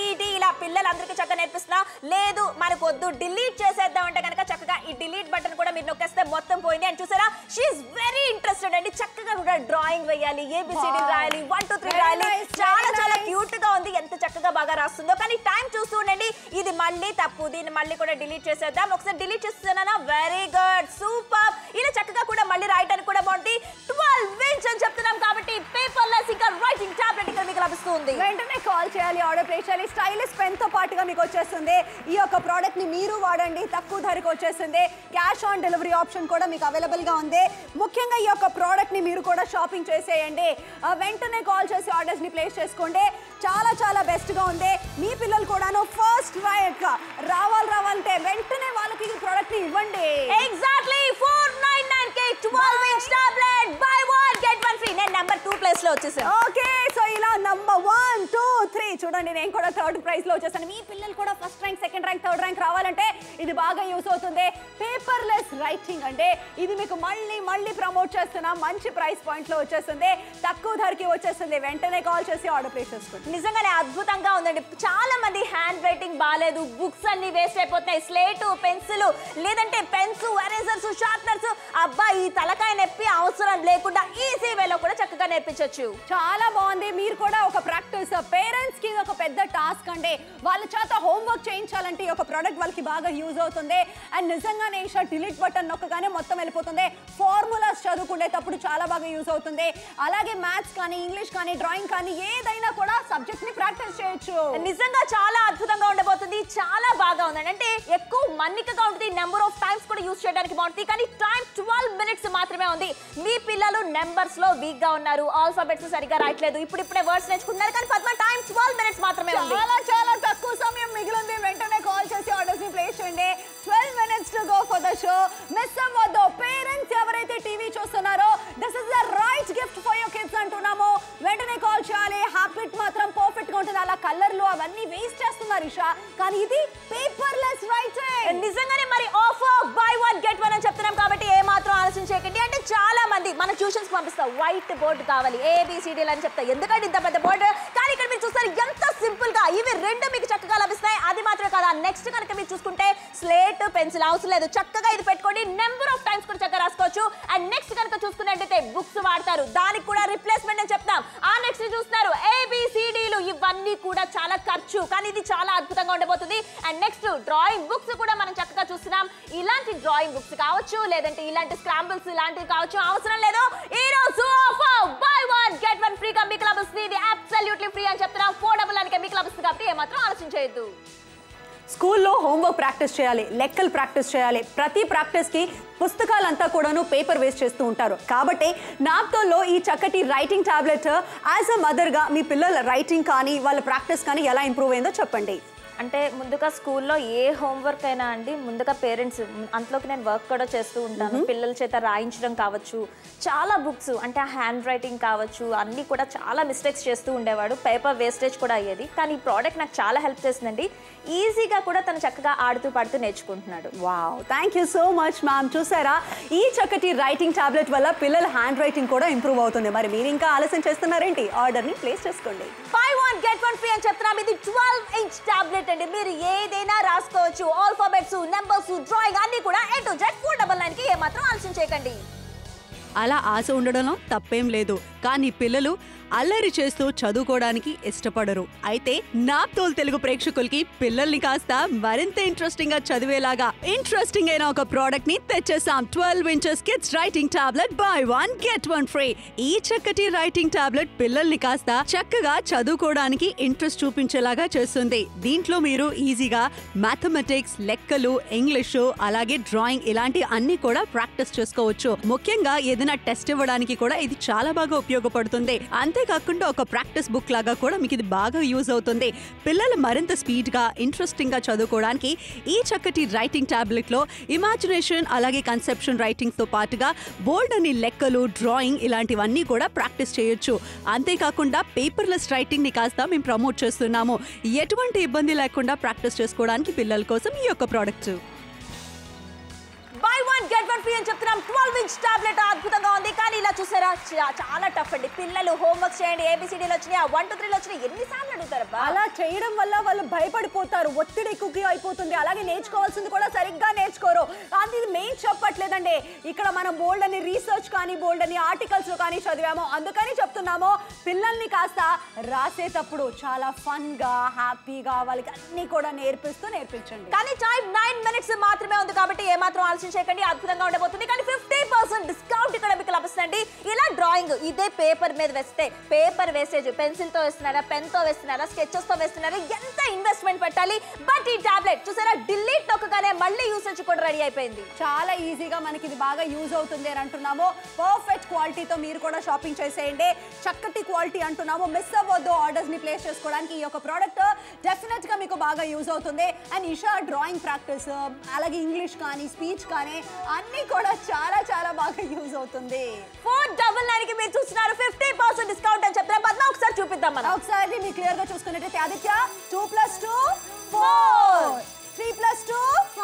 Speaker 2: పిల్లలందరికీ చక్కగా నేర్పిస్తున్నా లేదు మనకు వద్దు డిలీట్ చేసేద్దాం అంటే కనుక చక్కగా ఈ డిలీట్ బటన్ కూడా మీరు నొక్కేస్తే మొత్తం పోయింది అని చూసారా షీఈ్ వెరీ ఇంట్రెస్టెడ్ అండి చక్కగా కూడా డ్రాయింగ్ వేయాలి ఏబిసిడి
Speaker 3: Wow.
Speaker 2: రాయాలి వన్ టూ త్రీ
Speaker 3: Very
Speaker 2: రాయాలి
Speaker 3: nice,
Speaker 2: చాలా
Speaker 3: very
Speaker 2: చాలా
Speaker 3: nice.
Speaker 2: క్యూట్ గా ఉంది ఎంత చక్కగా బాగా రాస్తుందో కానీ టైం చూస్తూ ఉండండి ఇది మళ్ళీ తప్పు దీన్ని మళ్ళీ కూడా డిలీట్ చేసేద్దాం ఒకసారి డిలీట్ చేస్తున్నానా వెరీ గుడ్ సూపర్ ఇలా చక్కగా కూడా మళ్ళీ రాయడానికి కూడా బాగుంది ట్వెల్వ్ ఇంచ్ అని చెప్తున్నాం కాబట్టి పేపర్ లెస్ ఇంకా రైటింగ్ టాబ్లెట్ ఇక్కడ మీకు లభిస్తుంది
Speaker 3: వెంటనే కాల్ చేయాలి ఆర్డర్ ప్లేస్ చేయాలి స్టైలిష్ పెన్ తో పాటుగా మీకు వచ్చేస్తుంది ఈ యొక్క ప్రోడక్ట్ ని మీరు వాడండి తక్కువ ధరకు వచ్చేస్తుంది క్యాష్ ఆన్ డెలివరీ ఆప్షన్ కూడా మీకు అవైలబుల్ గా ఉంది ముఖ్యంగా ఈ యొక్క ప్రోడక్ట్ ని మీరు కూడా షాపింగ్ చేసేయండి ఆ, వెంటనే కాల్ చేసి ఆర్డర్స్ ని ప్లేస్ చేసుకోండి చాలా చాలా బెస్ట్ గా ఉంది మీ పిల్లలు కూడాను ఫస్ట్ రైట్ రావాలి రావాలంటే వెంటనే వాళ్ళకి ఈ ప్రోడక్ట్ ని ఇవ్వండి
Speaker 2: ఎగ్జాక్ట్లీ ఫోర్ నైన్ నైన్ కే twelve inch tablet buy one get one free నేను నెంబర్ టూ ప్లేస్ లో వచ్చేసాను
Speaker 3: ఓకే సో ఇలా నంబర్ వన్ టూ త్రీ చూడండి నేను కూడా థర్డ్ ప్రైజ్ లో వచ్చేసాను మీ పిల్లలు కూడా first rank second rank third rank రావాలంటే ఇది బాగా యూస్ అవుతుంది పేపర్లెస్ రైటింగ్ అంటే ఇది మీకు మళ్ళీ మళ్ళీ ప్రమోట్ చేస్తున్నా మంచి ప్రైస్ పాయింట్ లో వచ్చేస్తుంది తక్కువ ధరకి వచ్చేస్తుంది వెంటనే కాల్ చేసి ఆర్డర్ ప్లేస్ చేసుకోండి
Speaker 2: నిజంగానే అద్భుతంగా ఉందండి చాలా మంది హ్యాండ్ రైటింగ్ బాగాలేదు బుక్స్ అన్ని వేస్ట్ అయిపోతున్నాయి స్లేటు పెన్సిల్ లేదంటే పెన్స్ ఎరేజర్స్ షార్ప్నర్స్ అబ్బా ఈ తలకాయ నొప్పి అవసరం లేకుండా ఈజీ వేలో కూడా చక్కగా నేర్పించవచ్చు
Speaker 3: చాలా బాగుంది మీరు కూడా ఒక ప్రాక్టీస్ పేరెంట్స్ కి ఇది ఒక పెద్ద టాస్క్ అండి వాళ్ళ చేత హోంవర్క్ చేయించాలంటే ఈ ఒక ప్రోడక్ట్ వాళ్ళకి బాగా యూజ్ అవుతుంది అండ్ నిజంగానే ఈషా డిలీట్ బటన్ నొక్కగానే మొత్తం వెళ్ళిపోతుంది ఫార్ములాస్ చదువుకునేటప్పుడు చాలా బాగా యూజ్ అవుతుంది అలాగే మ్యాథ్స్ కానీ ఇంగ్లీష్ కానీ డ్రాయింగ్ కానీ ఏదైనా కూడా సబ్జెక్ట్ ని ప్రాక్టీస్ చేయొచ్చు
Speaker 2: నిజంగా చాలా అద్భుతంగా ఉండబోతుంది చాలా బాగా ఉందండి అంటే ఎక్కువ మన్నికగా ఉంటుంది నెంబర్ ఆఫ్ టైమ్స్ కూడా యూజ్ చేయడానికి బాగుంటుంది కానీ టైం ట్వెల్వ్ మినిట్స్ మాత్రమే ఉంది మీ పిల్లలు నెంబర్స్ లో వీక్ గా ఉన్నారు ఆల్ఫాబెట్స్ సరిగ్గా రాయట్లేదు ఇప్పుడు ఇప్పుడే వర్డ్స్ నేర్చుకుంటున్నారు కానీ పద్మ టైం ట్వెల్వ్ మినిట్స్ మాత్రమే ఉంది
Speaker 3: చాలా చాలా తక్కువ సమయం మిగిలింది వెంటనే కాల్ చేసి ఆర్డర్స్ ని ప్లేస్ చేయండి twelve minutes to go for the show miss అవ్వద్దు పేరెంట్స్ ఎవరైతే టీవీ చూస్తున్నారో this is the right gift for your kids అంటున్నాము వెంటనే కాల్ చేయాలి హ్యాబిట్ మాత్రం పర్ఫెక్ట్ గా ఉంటుంది అలా కలర్లు అవన్నీ వేస్ట్ చేస్తున్నారు ఇషా కానీ ఇది పేపర్లెస్ రైటింగ్
Speaker 2: నిజంగానే మరి offer buy one get one అని చెప్తున్నాం కాబట్టి ఏ మాత్రం ఆలోచన చేయకండి అంటే చాలా మంది మన ట్యూషన్స్ పంపిస్తాం వైట్ బోర్డు కావాలి ఏబిసిడీలు అని చెప్తా ఎందుకంటే ఇంత పెద్ద బోర్డు కానీ ఇక్కడ మీరు చూస్తారు ఎంత సింపుల్ గా ఇవి రెండు మీకు చక్కగా లభిస్తాయి అది మాత్రమే కాదు నెక్స్ట్ కనుక మీరు చూసుకుంటే స్లేట్ పెన్సిల్ అవసరం లేదు చక్కగా ఇది పెట్టుకోండి నెంబర్ ఆఫ్ టైమ్స్ కూడా చక్కగా రాసుకోవచ్చు అండ్ నెక్స్ట్ కనుక చూసుకున్నట్టయితే బుక్స్ వాడతారు దానికి కూడా రిప్లేస్మెంట్ అని చెప్తాం ఆ నెక్స్ట్ చూస్తున్నారు ఏబిసిడీలు ఇవన్నీ కూడా చాలా ఖర్చు కానీ ఇది చాలా అద్భుతంగా ఉండబోతుంది అండ్ నెక్స్ట్ డ్రాయింగ్ బుక్స్ కూడా మనం చక్కగా చూస్తున్నాం ఇలాంటి డ్రాయింగ్ బుక్స్ కావచ్చు లేదంటే ఇలాంటి స్క్రాంబుల్స్ ఇలాంటివి కావచ్చు అవసరం లేదు ఈ రోజు బై వన్ గెట్ వన్ ఫ్రీగా మీకు లభిస్తుంది ఇది అబ్సల్యూట్లీ ఫ్రీ అని చెప్తున్నాం ఫోర్ డబుల్ నైన్కే మీకు లభిస్తుంది కాబట్టి ఏమాత్రం ఆలోచన చేయొద్దు
Speaker 3: స్కూల్లో హోంవర్క్ ప్రాక్టీస్ చేయాలి లెక్కలు ప్రాక్టీస్ చేయాలి ప్రతి ప్రాక్టీస్కి పుస్తకాలంతా కూడాను పేపర్ వేస్ట్ చేస్తూ ఉంటారు కాబట్టి నాప్తోల్లో ఈ చక్కటి రైటింగ్ టాబ్లెట్ యాజ్ అ మదర్గా మీ పిల్లల రైటింగ్ కానీ వాళ్ళ ప్రాక్టీస్ కానీ ఎలా ఇంప్రూవ్ అయిందో చెప్పండి
Speaker 2: అంటే ముందుగా స్కూల్లో ఏ హోంవర్క్ అయినా అండి ముందుగా పేరెంట్స్ అంతలోకి నేను వర్క్ కూడా చేస్తూ ఉంటాను పిల్లల చేత రాయించడం కావచ్చు చాలా బుక్స్ అంటే ఆ హ్యాండ్ రైటింగ్ కావచ్చు అన్నీ కూడా చాలా మిస్టేక్స్ చేస్తూ ఉండేవాడు పేపర్ వేస్టేజ్ కూడా అయ్యేది కానీ ఈ ప్రోడక్ట్ నాకు చాలా హెల్ప్ చేసిందండి ఈజీగా కూడా తను చక్కగా ఆడుతూ పాడుతూ నేర్చుకుంటున్నాడు
Speaker 3: wow thank you so much ma'am చూసారా ఈ చక్కటి రైటింగ్ టాబ్లెట్ వల్ల పిల్లల హ్యాండ్ రైటింగ్ కూడా ఇంప్రూవ్ అవుతుంది మరి మీరు ఇంకా ఆలస్యం చేస్తున్నారేంటి ఆర్డర్ని ప్లేస్ చేసుకోండి
Speaker 2: buy one get one free అని చెప్తున్నాం ఇది ట్వెల్వ్ ఇంచ్ టాబ్లెట్ అండి మీరు ఏదైనా రాసుకోవచ్చు ఆల్ఫాబెట్స్ నెంబర్స్ డ్రాయింగ్ అన్ని కూడా A to Z four double nine కి ఏమాత్రం ఆలోచన చేయకండి
Speaker 1: అలా ఆశ ఉండడంలో తప్పేం లేదు కానీ పిల్లలు అల్లరి చేస్తూ చదువుకోవడానికి ఇష్టపడరు అయితే నాప్తోల్ తెలుగు ప్రేక్షకులకి పిల్లల్ని కాస్త మరింత ఇంట్రెస్టింగ్ గా చదివేలాగా ఇంట్రెస్టింగ్ అయిన ఒక ప్రోడక్ట్ ని తెచ్చేసాం twelve inches kids writing tablet buy one get one free ఈ చక్కటి రైటింగ్ టాబ్లెట్ పిల్లల్ని కాస్త చక్కగా చదువుకోవడానికి ఇంట్రెస్ట్ చూపించేలాగా చేస్తుంది దీంట్లో మీరు ఈజీగా మ్యాథమెటిక్స్ లెక్కలు ఇంగ్లీషు అలాగే డ్రాయింగ్ ఇలాంటి అన్ని కూడా ప్రాక్టీస్ చేసుకోవచ్చు ముఖ్యంగా ఏదైనా టెస్ట్ ఇవ్వడానికి కూడా ఇది చాలా బాగా ఉపయోగపడుతుంది అంతేకాకుండా ఒక ప్రాక్టీస్ బుక్ లాగా కూడా మీకు ఇది బాగా యూజ్ అవుతుంది పిల్లలు మరింత స్పీడ్ గా ఇంట్రెస్టింగ్ గా చదువుకోవడానికి ఈ చక్కటి రైటింగ్ టాబ్లెట్ లో ఇమాజినేషన్ అలాగే కన్సెప్షన్ రైటింగ్ తో పాటుగా బోల్డ్ అని లెక్కలు డ్రాయింగ్ ఇలాంటివన్నీ కూడా ప్రాక్టీస్ చేయొచ్చు అంతేకాకుండా పేపర్లెస్ రైటింగ్ ని కాస్త మేము ప్రమోట్ చేస్తున్నాము ఎటువంటి ఇబ్బంది లేకుండా ప్రాక్టీస్ చేసుకోవడానికి పిల్లల కోసం ఈ యొక్క product
Speaker 2: buy one get one free అని చెప్తున్నాం ట్వెల్వ్ ఇంచ్ టాబ్లెట్ అద్భుతంగా ఉంది కానీ ఇలా చూసారా చా- చాలా టఫ్ అండి పిల్లలు హోంవర్క్ చేయండి ఏబిసిడీలు వచ్చినాయి వన్ టూ త్రీలు వచ్చినాయి ఎన్నిసార్లు అడుగుతారబ్బా
Speaker 3: అలా చేయడం వల్ల వాళ్ళు భయపడిపోతారు ఒత్తిడి ఎక్కువగా అయిపోతుంది అలాగే నేర్చుకోవాల్సింది కూడా సరిగ్గా నేర్చుకోరు అది ఇది మెయిన్ చెప్పట్లేదండి ఇక్కడ మనం బోల్డ్ అని రీసెర్చ్ కానీ బోల్డ్ అని ఆర్టికల్స్ కానీ చదివాము అందుకని చెప్తున్నాము పిల్లల్ని కాస్త రాసేటప్పుడు చాలా ఫన్ గా హ్యాపీగా వాళ్ళకి అన్ని కూడా నేర్పిస్తూ నేర్పించండి
Speaker 2: కానీ టైం నైన్ మినిట్స్ మాత్రమే ఉంది కాబట్టి ఏమాత్రం ఆలోచన చేయకండి అద్భుతంగా ఉండబోతుంది కానీ ఫిఫ్టీ పర్సెంట్ డిస్కౌంట్ ఇక్కడ మీకు లభిస్తుంది ఇలా డ్రాయింగ్ ఇదే పేపర్ మీద వేస్తే పేపర్ వేసేజ్ పెన్సిల్ తో వేస్తున్నారా పెన్ తో వేస్తున్నారా స్కెచెస్ తో వేస్తున్నారా ఎంత ఇన్వెస్ట్మెంట్ పెట్టాలి బట్ ఈ టాబ్లెట్ చూసారా డిలీట్ నొక్కగానే మళ్ళీ యూసేజ్ కూడా రెడీ అయిపోయింది
Speaker 3: చాలా ఈజీగా మనకి ఇది బాగా యూజ్ అవుతుంది అని అంటున్నాము పర్ఫెక్ట్ క్వాలిటీతో మీరు కూడా షాపింగ్ చేసేయండి చక్కటి క్వాలిటీ అంటున్నాము మిస్ అవ్వద్దు ఆర్డర్స్ ని ప్లేస్ చేసుకోవడానికి ఈ యొక్క ప్రోడక్ట్ డెఫినెట్ గా మీకు బాగా యూజ్ అవుతుంది అండ్ ఇషా డ్రాయింగ్ ప్రాక్టీస్ అలాగే ఇంగ్లీష్ కానీ స్పీచ్ కానీ అన్ని కూడా చాలా చాలా బాగా యూజ్ అవుతుంది
Speaker 2: ఫోర్ డబల్ నైన్ కి మీరు చూస్తున్నారు ఫిఫ్టీ పర్సెంట్ డిస్కౌంట్ అని చెప్తారా పద్మ ఒకసారి చూపిద్దాం మనం
Speaker 3: ఒకసారి మీరు క్లియర్ గా చూసుకున్నట్టయితే Aditya two plus two four three plus two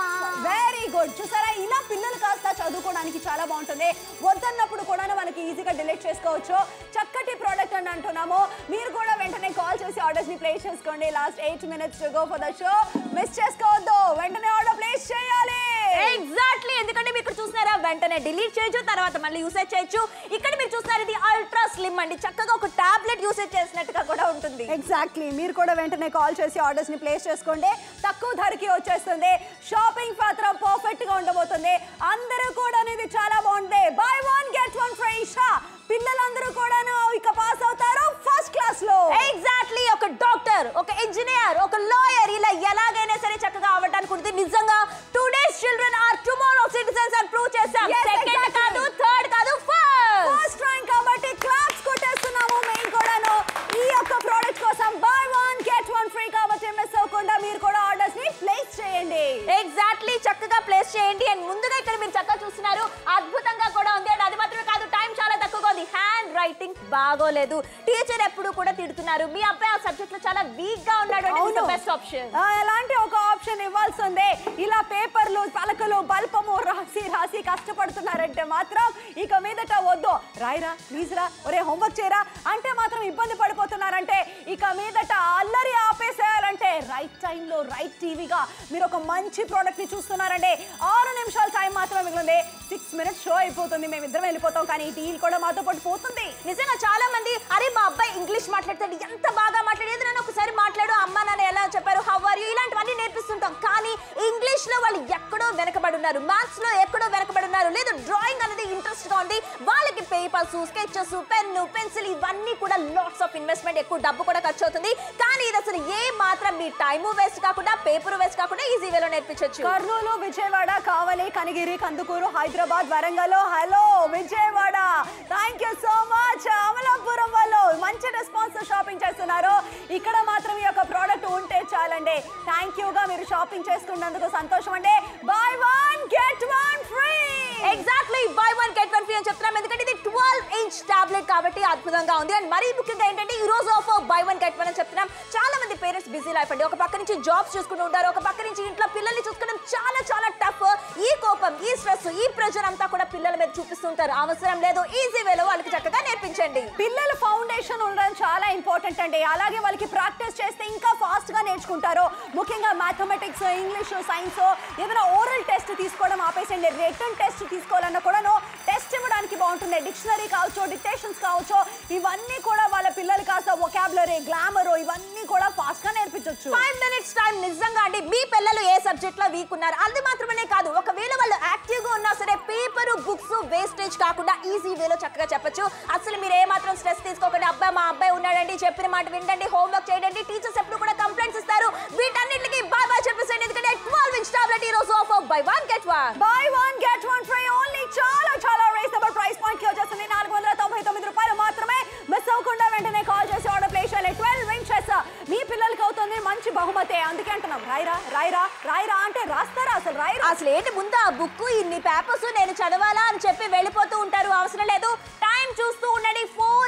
Speaker 3: very good చూసారా ఇలా పిల్లలు కాస్త చదువుకోవడానికి చాలా బాగుంటుంది వద్దన్నప్పుడు కూడా మనకి ఈజీగా డిలీట్ చేసుకోవచ్చు చక్కటి ప్రోడక్ట్ అని అంటున్నాము మీరు కూడా వెంటనే కాల్ చేసి ఆర్డర్స్ ని ప్లేస్ చేసుకోండి last eight minutes to go for the show miss చేసుకోవద్దు వెంటనే ఆర్డర్ ప్లేస్ చేయాలి
Speaker 2: ఎగ్జాక్ట్లీ ఎందుకంటే మీరు ఇక్కడ చూస్తున్నారా వెంటనే డిలీట్ చేయొచ్చు తర్వాత మళ్ళీ యూసేజ్ చేయొచ్చు ఇక్కడ మీరు చూస్తున్నారు ఇది అల్ట్రా స్లిమ్ అండి చక్కగా ఒక టాబ్లెట్ యూసేజ్ చేసినట్టుగా కూడా ఉంటుంది
Speaker 3: ఎగ్జాక్ట్లీ మీరు కూడా వెంటనే కాల్ చేసి ఆర్డర్స్ ని ప్లేస్ చేసుకోండి తక్కువ ధరకి వచ్చేస్తుంది షాపింగ్ మాత్రం పర్ఫెక్ట్ గా ఉండబోతుంది అందరూ కూడా ఇది చాలా బాగుంది buy one get one free షా పిల్లలందరూ కూడాను ఇక పాస్ అవుతారు ఫస్ట్ క్లాస్ లో
Speaker 2: ఎగ్జాక్ట్లీ ఒక డాక్టర్ ఒక ఇంజనీర్ ఒక లాయర్ ఇలా ఎలాగైనా సరే చక్కగా అవ్వడానికి ఉంటుంది నిజంగా today's children are tomorrow citizens అని ప్రూవ్ చేసాం
Speaker 3: Yes,
Speaker 2: సెకండ్
Speaker 3: exactly.
Speaker 2: కాదు థర్డ్ కాదు ఫస్ట్
Speaker 3: ఫస్ట్ ర్యాంక్ కాబట్టి క్లాప్స్ కొట్టేస్తున్నాము మేము కూడాను ఈ యొక్క ప్రోడక్ట్ కోసం buy one get one free కాబట్టి మిస్ అవ్వకుండా మీరు కూడా ఆర్డర్స్ ని ప్లేస్ చేయండి
Speaker 2: ఎగ్జాక్ట్లీ చక్కగా ప్లేస్ చేయండి అండ్ ముందుగా ఇక్కడ మీరు చక్కగా చూస్తున్నారు అద్భుతంగా కూడా ఉంది అండ్ అది మాత్రమే కాదు టైం చాలా తక్కువగా ఉంది హ్యాండ్ రైటింగ్ బాగోలేదు టీచర్ ఎప్పుడు కూడా తిడుతున్నారు మీ అబ్బాయి ఆ సబ్జెక్ట్ లో చాలా వీక్ గా ఉన్నాడు అంటే బెస్ట్ ఆప్షన్
Speaker 3: ఆ, ఎలాంటి ఒక ఆప్షన్ ఇవ్వాల్సిందే ఇలా పేపర్లు పలకలు బల్పము రాసి రాసి కష్టపడుతున్నారంటే మాత్రం ఇక మీదట వద్దు రాయిరా ప్లీజ్ రా ఒరే హోంవర్క్ చేయరా అంటే మాత్రం ఇబ్బంది పడిపోతున్నారంటే ఇక మీదట అల్లరి ఆపేసేయాలంటే రైట్ టైంలో రైట్ టీవీగా మీరు ఒక మంచి ప్రోడక్ట్ ని చూస్తున్నారంటే ఆరు నిమిషాల టైం మాత్రమే మిగిలింది సిక్స్ మినిట్స్ షో అయిపోతుంది మేము ఇద్దరం వెళ్ళిపోతాం కానీ ఈ టీవీ కూడా మాతో పాటు పోతుంది
Speaker 2: నిజంగా చాలా మంది అరే మా అబ్బాయి ఇంగ్లీష్ మాట్లాడతాడు ఎంత బాగా మాట్లాడేది నన్ను ఒకసారి మాట్లాడు అమ్మ నాన్న ఎలా చెప్పారు హౌ ఆర్ యూ ఇలాంటివన్నీ నేర్పిస్తుంటాం కానీ ఇంగ్లీష్ లో వాళ్ళు ఎక్కడో వెనకబడి ఉన్నారు మ్యాథ్స్ లో ఎక్కడో వెనకబడి ఉన్నారు లేదు డ్రాయింగ్ అనేది ఇంట్రెస్ట్ గా ఉంది వాళ్ళకి పేపర్స్ స్కెచెస్ పెన్ను పెన్సిల్ ఇవన్నీ కూడా లాట్స్ ఆఫ్ ఇన్వెస్ట్మెంట్ ఎక్కువ డబ్బు కూడా ఖర్చు అవుతుంది కానీ ఇది అసలు ఏ మాత్రం మీ టైము వేస్ట్ కాకుండా పేపర్ వేస్ట్ కాకుండా ఈజీ వేలో నేర్పించవచ్చు
Speaker 3: Kurnool Vijayawada Kavali Kanigiri Kandukur Hyderabad Warangal hello Vijayawada thank you so much Amalapuram వాళ్ళు మంచి రెస్పాన్స్ షాపింగ్ చేస్తున్నారు ఇక్కడ మాత్రం ఈ యొక్క ప్రోడక్ట్ ఉంటే చాలండి థ్యాంక్ యూగా మీరు షాపింగ్ చేసుకున్నందుకు సంతోషం అండి buy one get one free
Speaker 2: exactly buy one get one free అని చెప్తున్నాం ఎందుకంటే ఇది ట్వెల్వ్ ఇంచ్ టాబ్లెట్ కాబట్టి అద్భుతంగా ఉంది అండ్ మరీ ముఖ్యంగా ఏంటంటే ఈ రోజు offer buy one get one అని చెప్తున్నాం చాలా మంది పేరెంట్స్ బిజీ లైఫ్ అండి ఒక పక్క నుంచి జాబ్స్ చూసుకుంటూ ఉంటారు ఒక పక్క నుంచి ఇంట్లో పిల్లల్ని చూసుకోవడం చాలా చాలా టఫ్ ఈ కోపం ఈ స్ట్రెస్ ఈ ప్రెషర్ అంతా కూడా పిల్లల మీద చూపిస్తుంటారు అవసరం లేదు ఈజీ వేలో వాళ్ళకి చక్కగా నేర్పించండి
Speaker 3: పిల్లల ఫౌండేషన్ ఉండడం చాలా ఇంపార్టెంట్ అండి అలాగే వాళ్ళకి ప్రాక్టీస్ చేస్తే ఇంకా ఫాస్ట్ గా నేర్చుకుంటారు ముఖ్యంగా మ్యాథమెటిక్స్ ఇంగ్లీష్ సైన్స్ ఏదైనా ఓరల్ టెస్ట్ తీసుకోవడం ఆపేసండి రిటర్న్ టెస్ట్ తీసుకోవాలన్నా కూడాను టెస్ట్ ఇవ్వడానికి బాగుంటుంది డిక్షనరీ కావచ్చు డిక్టేషన్స్ కావచ్చు ఇవన్నీ కూడా వాళ్ళ పిల్లలు కాస్త ఒకాబులరీ గ్లామర్ ఇవన్నీ కూడా ఫాస్ట్ గా నేర్పించవచ్చు
Speaker 2: ఫైవ్ మినిట్స్ టైం నిజంగా అండి మీ పిల్లలు ఏ సబ్జెక్ట్ లో వీక్ ఉన్నారు అది మాత్రమే కాదు ఒకవేళ వాళ్ళు యాక్టివ్ గా ఉన్నా సరే పేపర్ బుక్స్ వేస్టేజ్ కాకుండా ఈజీ వేలో చక్కగా చెప్పొచ్చు అసలు మీరు ఏ మాత్రం స్ట్రెస్ తీసుకోకండి అబ్బాయి మా అబ్బాయి ఉన్నాడండి చెప్పిన మాట వినండి హోంవర్క్ చేయండి టీచర్స్ ఎప్పుడు కూడా కంప్లైంట్స్ ఇస్తారు వీటన్నిటికి బాయ్ బాయ్ చెప్పేసండి ఎందుకంటే ట్వెల్వ్ ఇంచ్ టాబ్లెట్ ఈ రోజు offer buy one get one
Speaker 3: buy one get one free only చాలా చాలా రీజనబుల్ ప్రైస్ పాయింట్ కి వచ్చేస్తుంది నాలుగు వందల తొంభై తొమ్మిది రూపాయలు మాత్రమే మిస్ అవ్వకుండా వెంటనే కాల్ చేసి ఆర్డర్ ప్లేస్ చేయాలి ట్వెల్వ్ ఇంచెస్ మీ పిల్లలకి అవుతుంది మంచి బహుమతే అందుకే అంటున్నాం రాయిరా రాయిరా రాయిరా అంటే రాస్తారా అసలు రాయిరా
Speaker 2: అసలు ఏంటి ముందు ఆ బుక్ ఇన్ని పేపర్స్ నేను చదవాలా అని చెప్పి వెళ్ళిపోతూ ఉంటారు అవసరం లేదు టైం చూస్తూ ఉండండి ఫోర్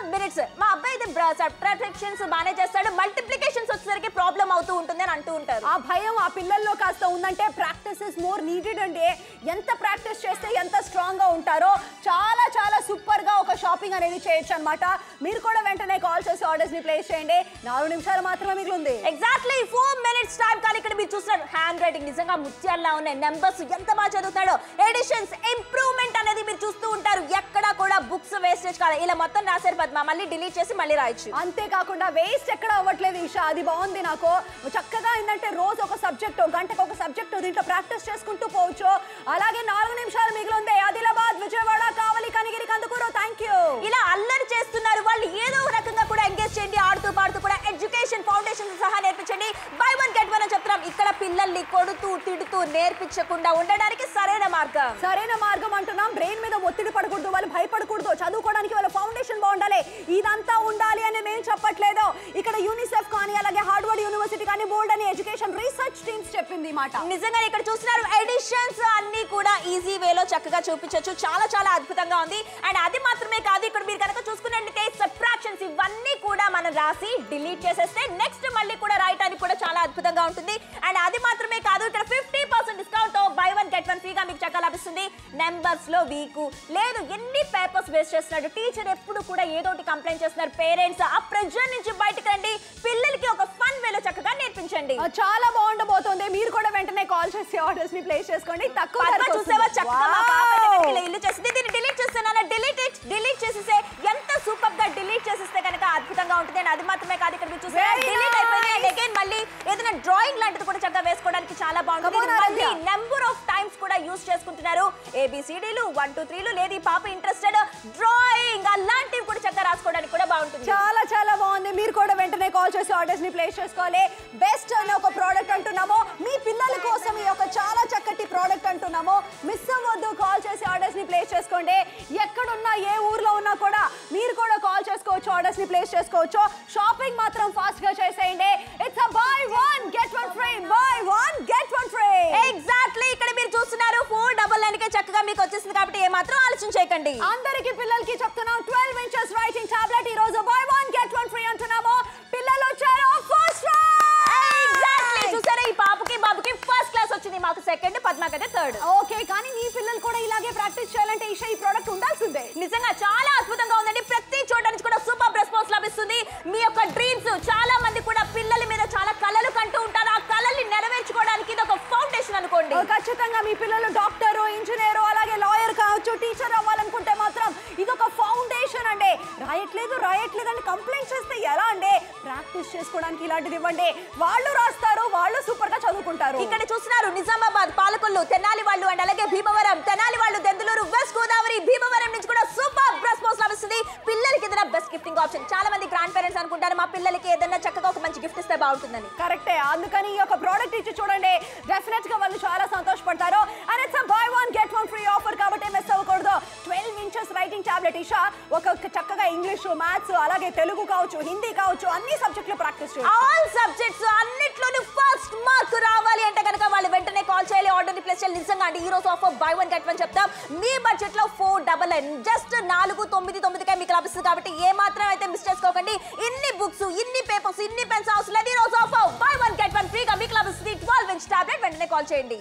Speaker 2: మినిట్స్ మా అబ్బాయి అయితే సబ్ట్రాక్షన్స్ బాగానే చేస్తాడు మల్టిప్లికేషన్స్ వచ్చేసరికి ప్రాబ్లం అవుతూ ఉంటుంది అని అంటూ ఉంటారు
Speaker 3: ఆ భయం ఆ పిల్లల్లో కాస్త ఉందంటే ప్రాక్టీస్ ఇస్ మోర్ నీడెడ్ అండి ఎంత ప్రాక్టీస్ చేస్తే ఎంత స్ట్రాంగ్ గా ఉంటారో చాలా చాలా సూపర్ గా ఒక షాపింగ్ అనేది చేయొచ్చు అన్నమాట మీరు కూడా వెంటనే కాల్ చేసి ఆర్డర్స్ ని ప్లేస్ చేయండి నాలుగు నిమిషాలు మాత్రమే మిగిలింది
Speaker 2: ఎగ్జాక్ట్లీ ఫోర్ మినిట్స్ టైం కానీ ఇక్కడ మీరు చూస్తున్నారు హ్యాండ్ రైటింగ్ నిజంగా ముత్యాల్లా ఉన్నాయి నెంబర్స్ ఎంత బాగా చదువుతాడో ఎడిషన్స్ ఇంప్రూవ్మెంట్ అనేది మీరు చూస్తూ ఉంటారు ఎక్కడా కూడా బుక్స్ వేస్టేజ్ కాదు ఇలా మొత్తం రాశారు పద్మ మళ్ళీ డిలీట్ చేసి మళ్ళీ రాయొచ్చు
Speaker 3: అంతేకాకుండా వేస్ట్ ఎక్కడ అవ్వట్లేదు ఈషా అది బాగుంది నాకు చక్కగా ఏంటంటే రోజు ఒక సబ్జెక్ట్ గంటకు ఒక సబ్జెక్ట్ దీంట్లో ప్రాక్టీస్ చేసుకుంటూ పోవచ్చు అలాగే నాలుగు నిమిషాలు మిగిలింది ఆదిలాబాద్ విజయవాడ కావలి కనిగిరి కందుకూరు థ్యాంక్ యూ
Speaker 2: ఇలా అల్లరి చేస్తున్నారు వాళ్ళు ఏదో ఒక రకంగా కూడా ఎంగేజ్ చేయండి ఆడుతూ పాడుతూ కూడా ఎడ్యుకేషన్ ఫౌండేషన్ సహా నేర్పించండి బై వన్ గెట్ వన్ అని చెప్తున్నాం ఇక్కడ పిల్లల్ని కొడుతూ తిడుతూ నేర్పించకుండా ఉండడానికి సరైన మార్గం
Speaker 3: సరైన మార్గం అంటున్నాం బ్రెయిన్ మీద ఒత్తిడి పడకూడదు వాళ్ళు భయపడకూడదు చదువుకోవడానికి వాళ్ళ ఫౌండేషన్ బాగుండాలి ఇదంతా ఉండాలి అని మేము చెప్పట్లేదు ఇక్కడ యూనిసెఫ్ కానీ అలాగే హార్డ్వర్డ్ యూనివర్సిటీ కానీ బోర్డ్ అని ఎడ్యుకేషన్ రీసెర్చ్ టీమ్స్ చెప్పింది ఈ మాట
Speaker 2: నిజంగా ఇక్కడ చూస్తున్నారు ఎడిషన్స్ అన్ని కూడా ఈజీ వేలో చక్కగా చూపించొచ్చు చాలా చాలా అద్భుతంగా ఉంది అండ్ అది మాత్రమే కాదు ఇక్కడ మీరు కనుక చూసుకున్నట్లయితే సబ్ట్రాక్షన్స్ ఇవన్నీ కూడా మనం రాసి డిలీట్ చేసేస్తే నెక్స్ట్ మళ్ళీ కూడా రాయడానికి కూడా చాలా అద్భుతంగా ఉంటుంది అండ్ అది మాత్రమే కాదు ఇక్కడ ఫిఫ్టీ పర్సెంట్ డిస్కౌంట్ తో బై వన్ గెట్ వన్ ఫ్రీగా మీకు చక్కగా లభిస్తుంది నెంబర్స్ లో వీక్ లేదు ఎన్ని పేపర్స్ వేస్ట్ చేస్తున్నాడు టీచర్ ఎప్పుడు కూడా ఏదో ఒకటి కంప్లైంట్ చేస్తున్నారు పేరెంట్స్ ఆ ప్రెజర్ నుంచి బయటకు రండి పిల్లలకి ఒక ఫన్ వేలో చక్కగా నేర్పించండి
Speaker 3: ఆ, చాలా బాగుండబోతోంది మీరు కూడా వెంటనే కాల్ చేసి ఆర్డర్స్ ని ప్లేస్ చేసుకోండి తక్కువ
Speaker 2: పద్మ
Speaker 3: ధరకు
Speaker 2: చూసావా
Speaker 3: వస్తుంది.
Speaker 2: చక్కగా మా పాప అయితే
Speaker 3: Wow!
Speaker 2: కనుక ఇలా ఇల్లు చేసింది దీన్ని డిలీట్ చేస్తున్నాను డిలీట్ ఇట్ డిలీట్ చేసేసే ఎంత సూపర్ గా డిలీట్ చేసేస్తే కనుక అద్భుతంగా ఉంటుంది అండ్ అది మాత్రమే కాదు ఇక్కడ మీరు చూసారా
Speaker 3: Very
Speaker 2: డిలీట్ అయిపోయింది అండ్
Speaker 3: nice.
Speaker 2: అగైన్ మళ్ళీ ఏదైనా డ్రాయింగ్ లాంటిది కూడా చక్కగా వేసుకోవడానికి చాలా బాగుంటుంది
Speaker 3: Come on,
Speaker 2: ఇది మళ్ళీ
Speaker 3: Aradhya.
Speaker 2: నెంబర్ ఆఫ్ టైమ్స్ కూడా యూస్ చేసుకుంటున్నారు ఏబిసిడీలు వన్ టూ త్రీలు లేదు ఈ పాప ఇంట్రెస్టెడ్ డ్రాయింగ్ అలాంటివి కూడా చక్కగా రాసుకోవడానికి కూడా బాగుంటుంది
Speaker 3: చాలా చాలా బాగుంది మీరు కూడా వెంటనే కాల్ చేసి ఆర్డర్స్ ని ప్లేస్ చేసుకోవాలి బెస్ట్ అనే ఒక ప్రోడక్ట్ అంటున్నాము మీ పిల్లల కోసం ఈ యొక్క చాలా చక్కటి ప్రోడక్ట్ అంటున్నాము మిస్ అవ్వద్దు కాల్ చేసి ఆర్డర్స్ ని ప్లేస్ చేసుకోండి ఎక్కడున్నా ఏ ఊర్లో ఉన్నా కూడా మీరు కూడా కాల్ చేసుకోవచ్చు ఆర్డర్స్ ని ప్లేస్ చేసుకోవచ్చు షాపింగ్ మాత్రం ఫాస్ట్ గా చేసేయండి it's a buy one get one free buy one get one free
Speaker 2: exactly ఇక్కడ మీరు చూస్తున్నారు ఫోర్ డబల్ నైన్ కే చక్కగా మీకు వచ్చేసింది కాబట్టి ఏ మాత్రం ఆలోచన చేయకండి
Speaker 3: అందరికి పిల్లలకి చెప్తున్నాం ట్వెల్వ్ ఇంచెస్ రైటింగ్ టాబ్లెట్ ఈ రోజు buy one get one free అంటున్నాము పిల్లలు వచ్చారు ఫస్ట్
Speaker 2: ఎగ్జాక్ట్లీ చూసారా ఈ పాపకి బాబుకి ఫస్ట్ క్లాస్ వచ్చింది మాకు సెకండ్ పద్మకైతే థర్డ్
Speaker 3: ఓకే కానీ మీ పిల్లలు కూడా ఇలాగే ప్రాక్టీస్ చేయాలంటే ఈషా ఈ ప్రోడక్ట్ ఉండాల్సిందే
Speaker 2: నిజంగా చాలా అద్భుతంగా ఉందండి ప్రతి చోట నుంచి కూడా సూపర్ రెస్పాన్స్ లభిస్తుంది మీ యొక్క డ్రీమ్స్ చాలా మంది కూడా పిల్లల మీద చాలా కళలు కంటూ ఉంటారు ఆ కళల్ని నెరవేర్చుకోవడానికి ఇది ఒక ఫౌండేషన్ అనుకోండి
Speaker 3: ఓ, ఖచ్చితంగా మీ పిల్లలు డాక్టర్ ఇంజనీర్ అలాగే లాయర్ కావచ్చు టీచర్ అవ్వాలనుకుంటే మాత్రం ఇది ఒక ఫౌండేషన్ అండి రాయట్లేదు రాయట్లేదు అని కంప్లైంట్ చేస్తే ఎలా అండి ప్రాక్టీస్ చేసుకోవడానికి ఇలాంటిది ఇవ్వండి వాళ్ళు రాస్తారు వాళ్ళు సూపర్ గా చదువుకుంటారు
Speaker 2: ఇక్కడ చూస్తున్నారు నిజామాబాద్ పాలకొల్లు తెనాలి వాళ్ళు అండ్ అలాగే భీమవరం తెనాలి వాళ్ళు దెందులూరు వెస్ట్ గోదావరి భీమవరం నుంచి కూడా సూపర్ రెస్పాన్స్ లభిస్తుంది పిల్లలకి ఏదైనా బెస్ట్ గిఫ్టింగ్ ఆప్షన్ చాలా మంది గ్రాండ్ పేరెంట్స్ అనుకుంటారు మా పిల్లలకి ఏదైనా చక్కగా ఒక మంచి గిఫ్ట్ ఇస్తే బాగుంటుందని
Speaker 3: కరెక్టే అందుకని ఈ యొక్క ప్రోడక్ట్ ఇచ్చి చూడండి డెఫినెట్ గా వాళ్ళు చాలా సంతోషపడతారు and it's buy one get one free offer కాబట్టి మిస్ అవ్వకూడదు ట్వెల్వ్ ఇంచెస్ రైటింగ్ టాబ్లెట్ ఇషా ఒక చక్కగా ఇంగ్లీష్ మ్యాథ్స్ అలాగే తెలుగు కావచ్చు హిందీ కావచ్చు అన్ని సబ్జెక్టులు ప్రాక్టీస్ చేయొచ్చు
Speaker 2: ఆల్ సబ్జెక్ట్స్ అన్నిట్లోనూ ఫస్ట్ మార్క్ రావాలి అంటే కనుక వాళ్ళు వెంటనే కాల్ చేయాలి ఆర్డర్ ప్లేస్ చేయాలి నిజంగా అండి ఈ రోజు offer buy one get one చెప్తాం మీ బడ్జెట్ లో ఫోర్ డబల్ నైన్ జస్ట్ నాలుగు తొమ్మిది తొమ్మిదికే మీకు లభిస్తుంది కాబట్టి ఏ మాత్రం అయితే మిస్ చేసుకోకండి ఇన్ని బుక్స్ ఇన్ని పేపర్స్ ఇన్ని పెన్స్ అవసరం లేదు ఈ రోజు offer buy one get one ఫ్రీగా మీకు లభిస్తుంది ట్వెల్వ్ ఇంచ్ టాబ్లెట్ వెంటనే కాల్ చేయండి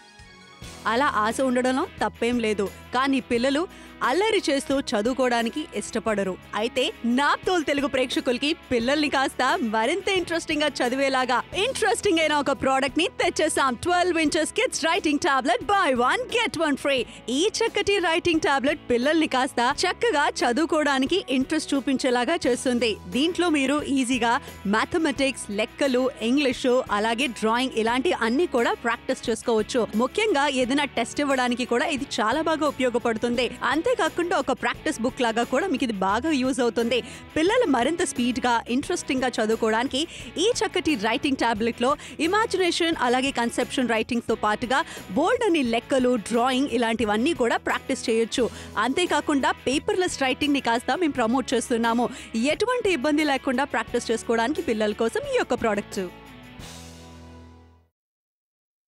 Speaker 1: అలా ఆశ ఉండడంలో తప్పేం లేదు కానీ పిల్లలు అల్లరి చేస్తూ చదువుకోవడానికి ఇష్టపడరు అయితే నాప్ తోల్ తెలుగు ప్రేక్షకులకి పిల్లల్ని కాస్త మరింత ఇంట్రెస్టింగ్ గా చదివేలాగా ఇంట్రెస్టింగ్ అయిన ఒక ప్రోడక్ట్ ని తెచ్చేసాం twelve inches kids writing tablet buy one get one free ఈ చక్కటి రైటింగ్ టాబ్లెట్ పిల్లల్ని కాస్త చక్కగా చదువుకోవడానికి ఇంట్రెస్ట్ చూపించేలాగా చేస్తుంది దీంట్లో మీరు ఈజీగా మ్యాథమెటిక్స్ లెక్కలు ఇంగ్లీషు అలాగే డ్రాయింగ్ ఇలాంటి అన్ని కూడా ప్రాక్టీస్ చేసుకోవచ్చు ముఖ్యంగా ఏదైనా టెస్ట్ ఇవ్వడానికి కూడా ఇది చాలా బాగా ఉపయోగపడుతుంది అంతేకాకుండా ఒక ప్రాక్టీస్ బుక్ లాగా కూడా మీకు ఇది బాగా యూజ్ అవుతుంది పిల్లలు మరింత స్పీడ్ గా ఇంట్రెస్టింగ్ గా చదువుకోవడానికి ఈ చక్కటి రైటింగ్ టాబ్లెట్ లో ఇమాజినేషన్ అలాగే కన్సెప్షన్ రైటింగ్ తో పాటుగా బోల్డ్ అని లెక్కలు డ్రాయింగ్ ఇలాంటివన్నీ కూడా ప్రాక్టీస్ చేయొచ్చు అంతేకాకుండా పేపర్లెస్ రైటింగ్ ని కాస్త మేము ప్రమోట్ చేస్తున్నాము ఎటువంటి ఇబ్బంది లేకుండా ప్రాక్టీస్ చేసుకోవడానికి పిల్లల కోసం ఈ యొక్క ప్రోడక్ట్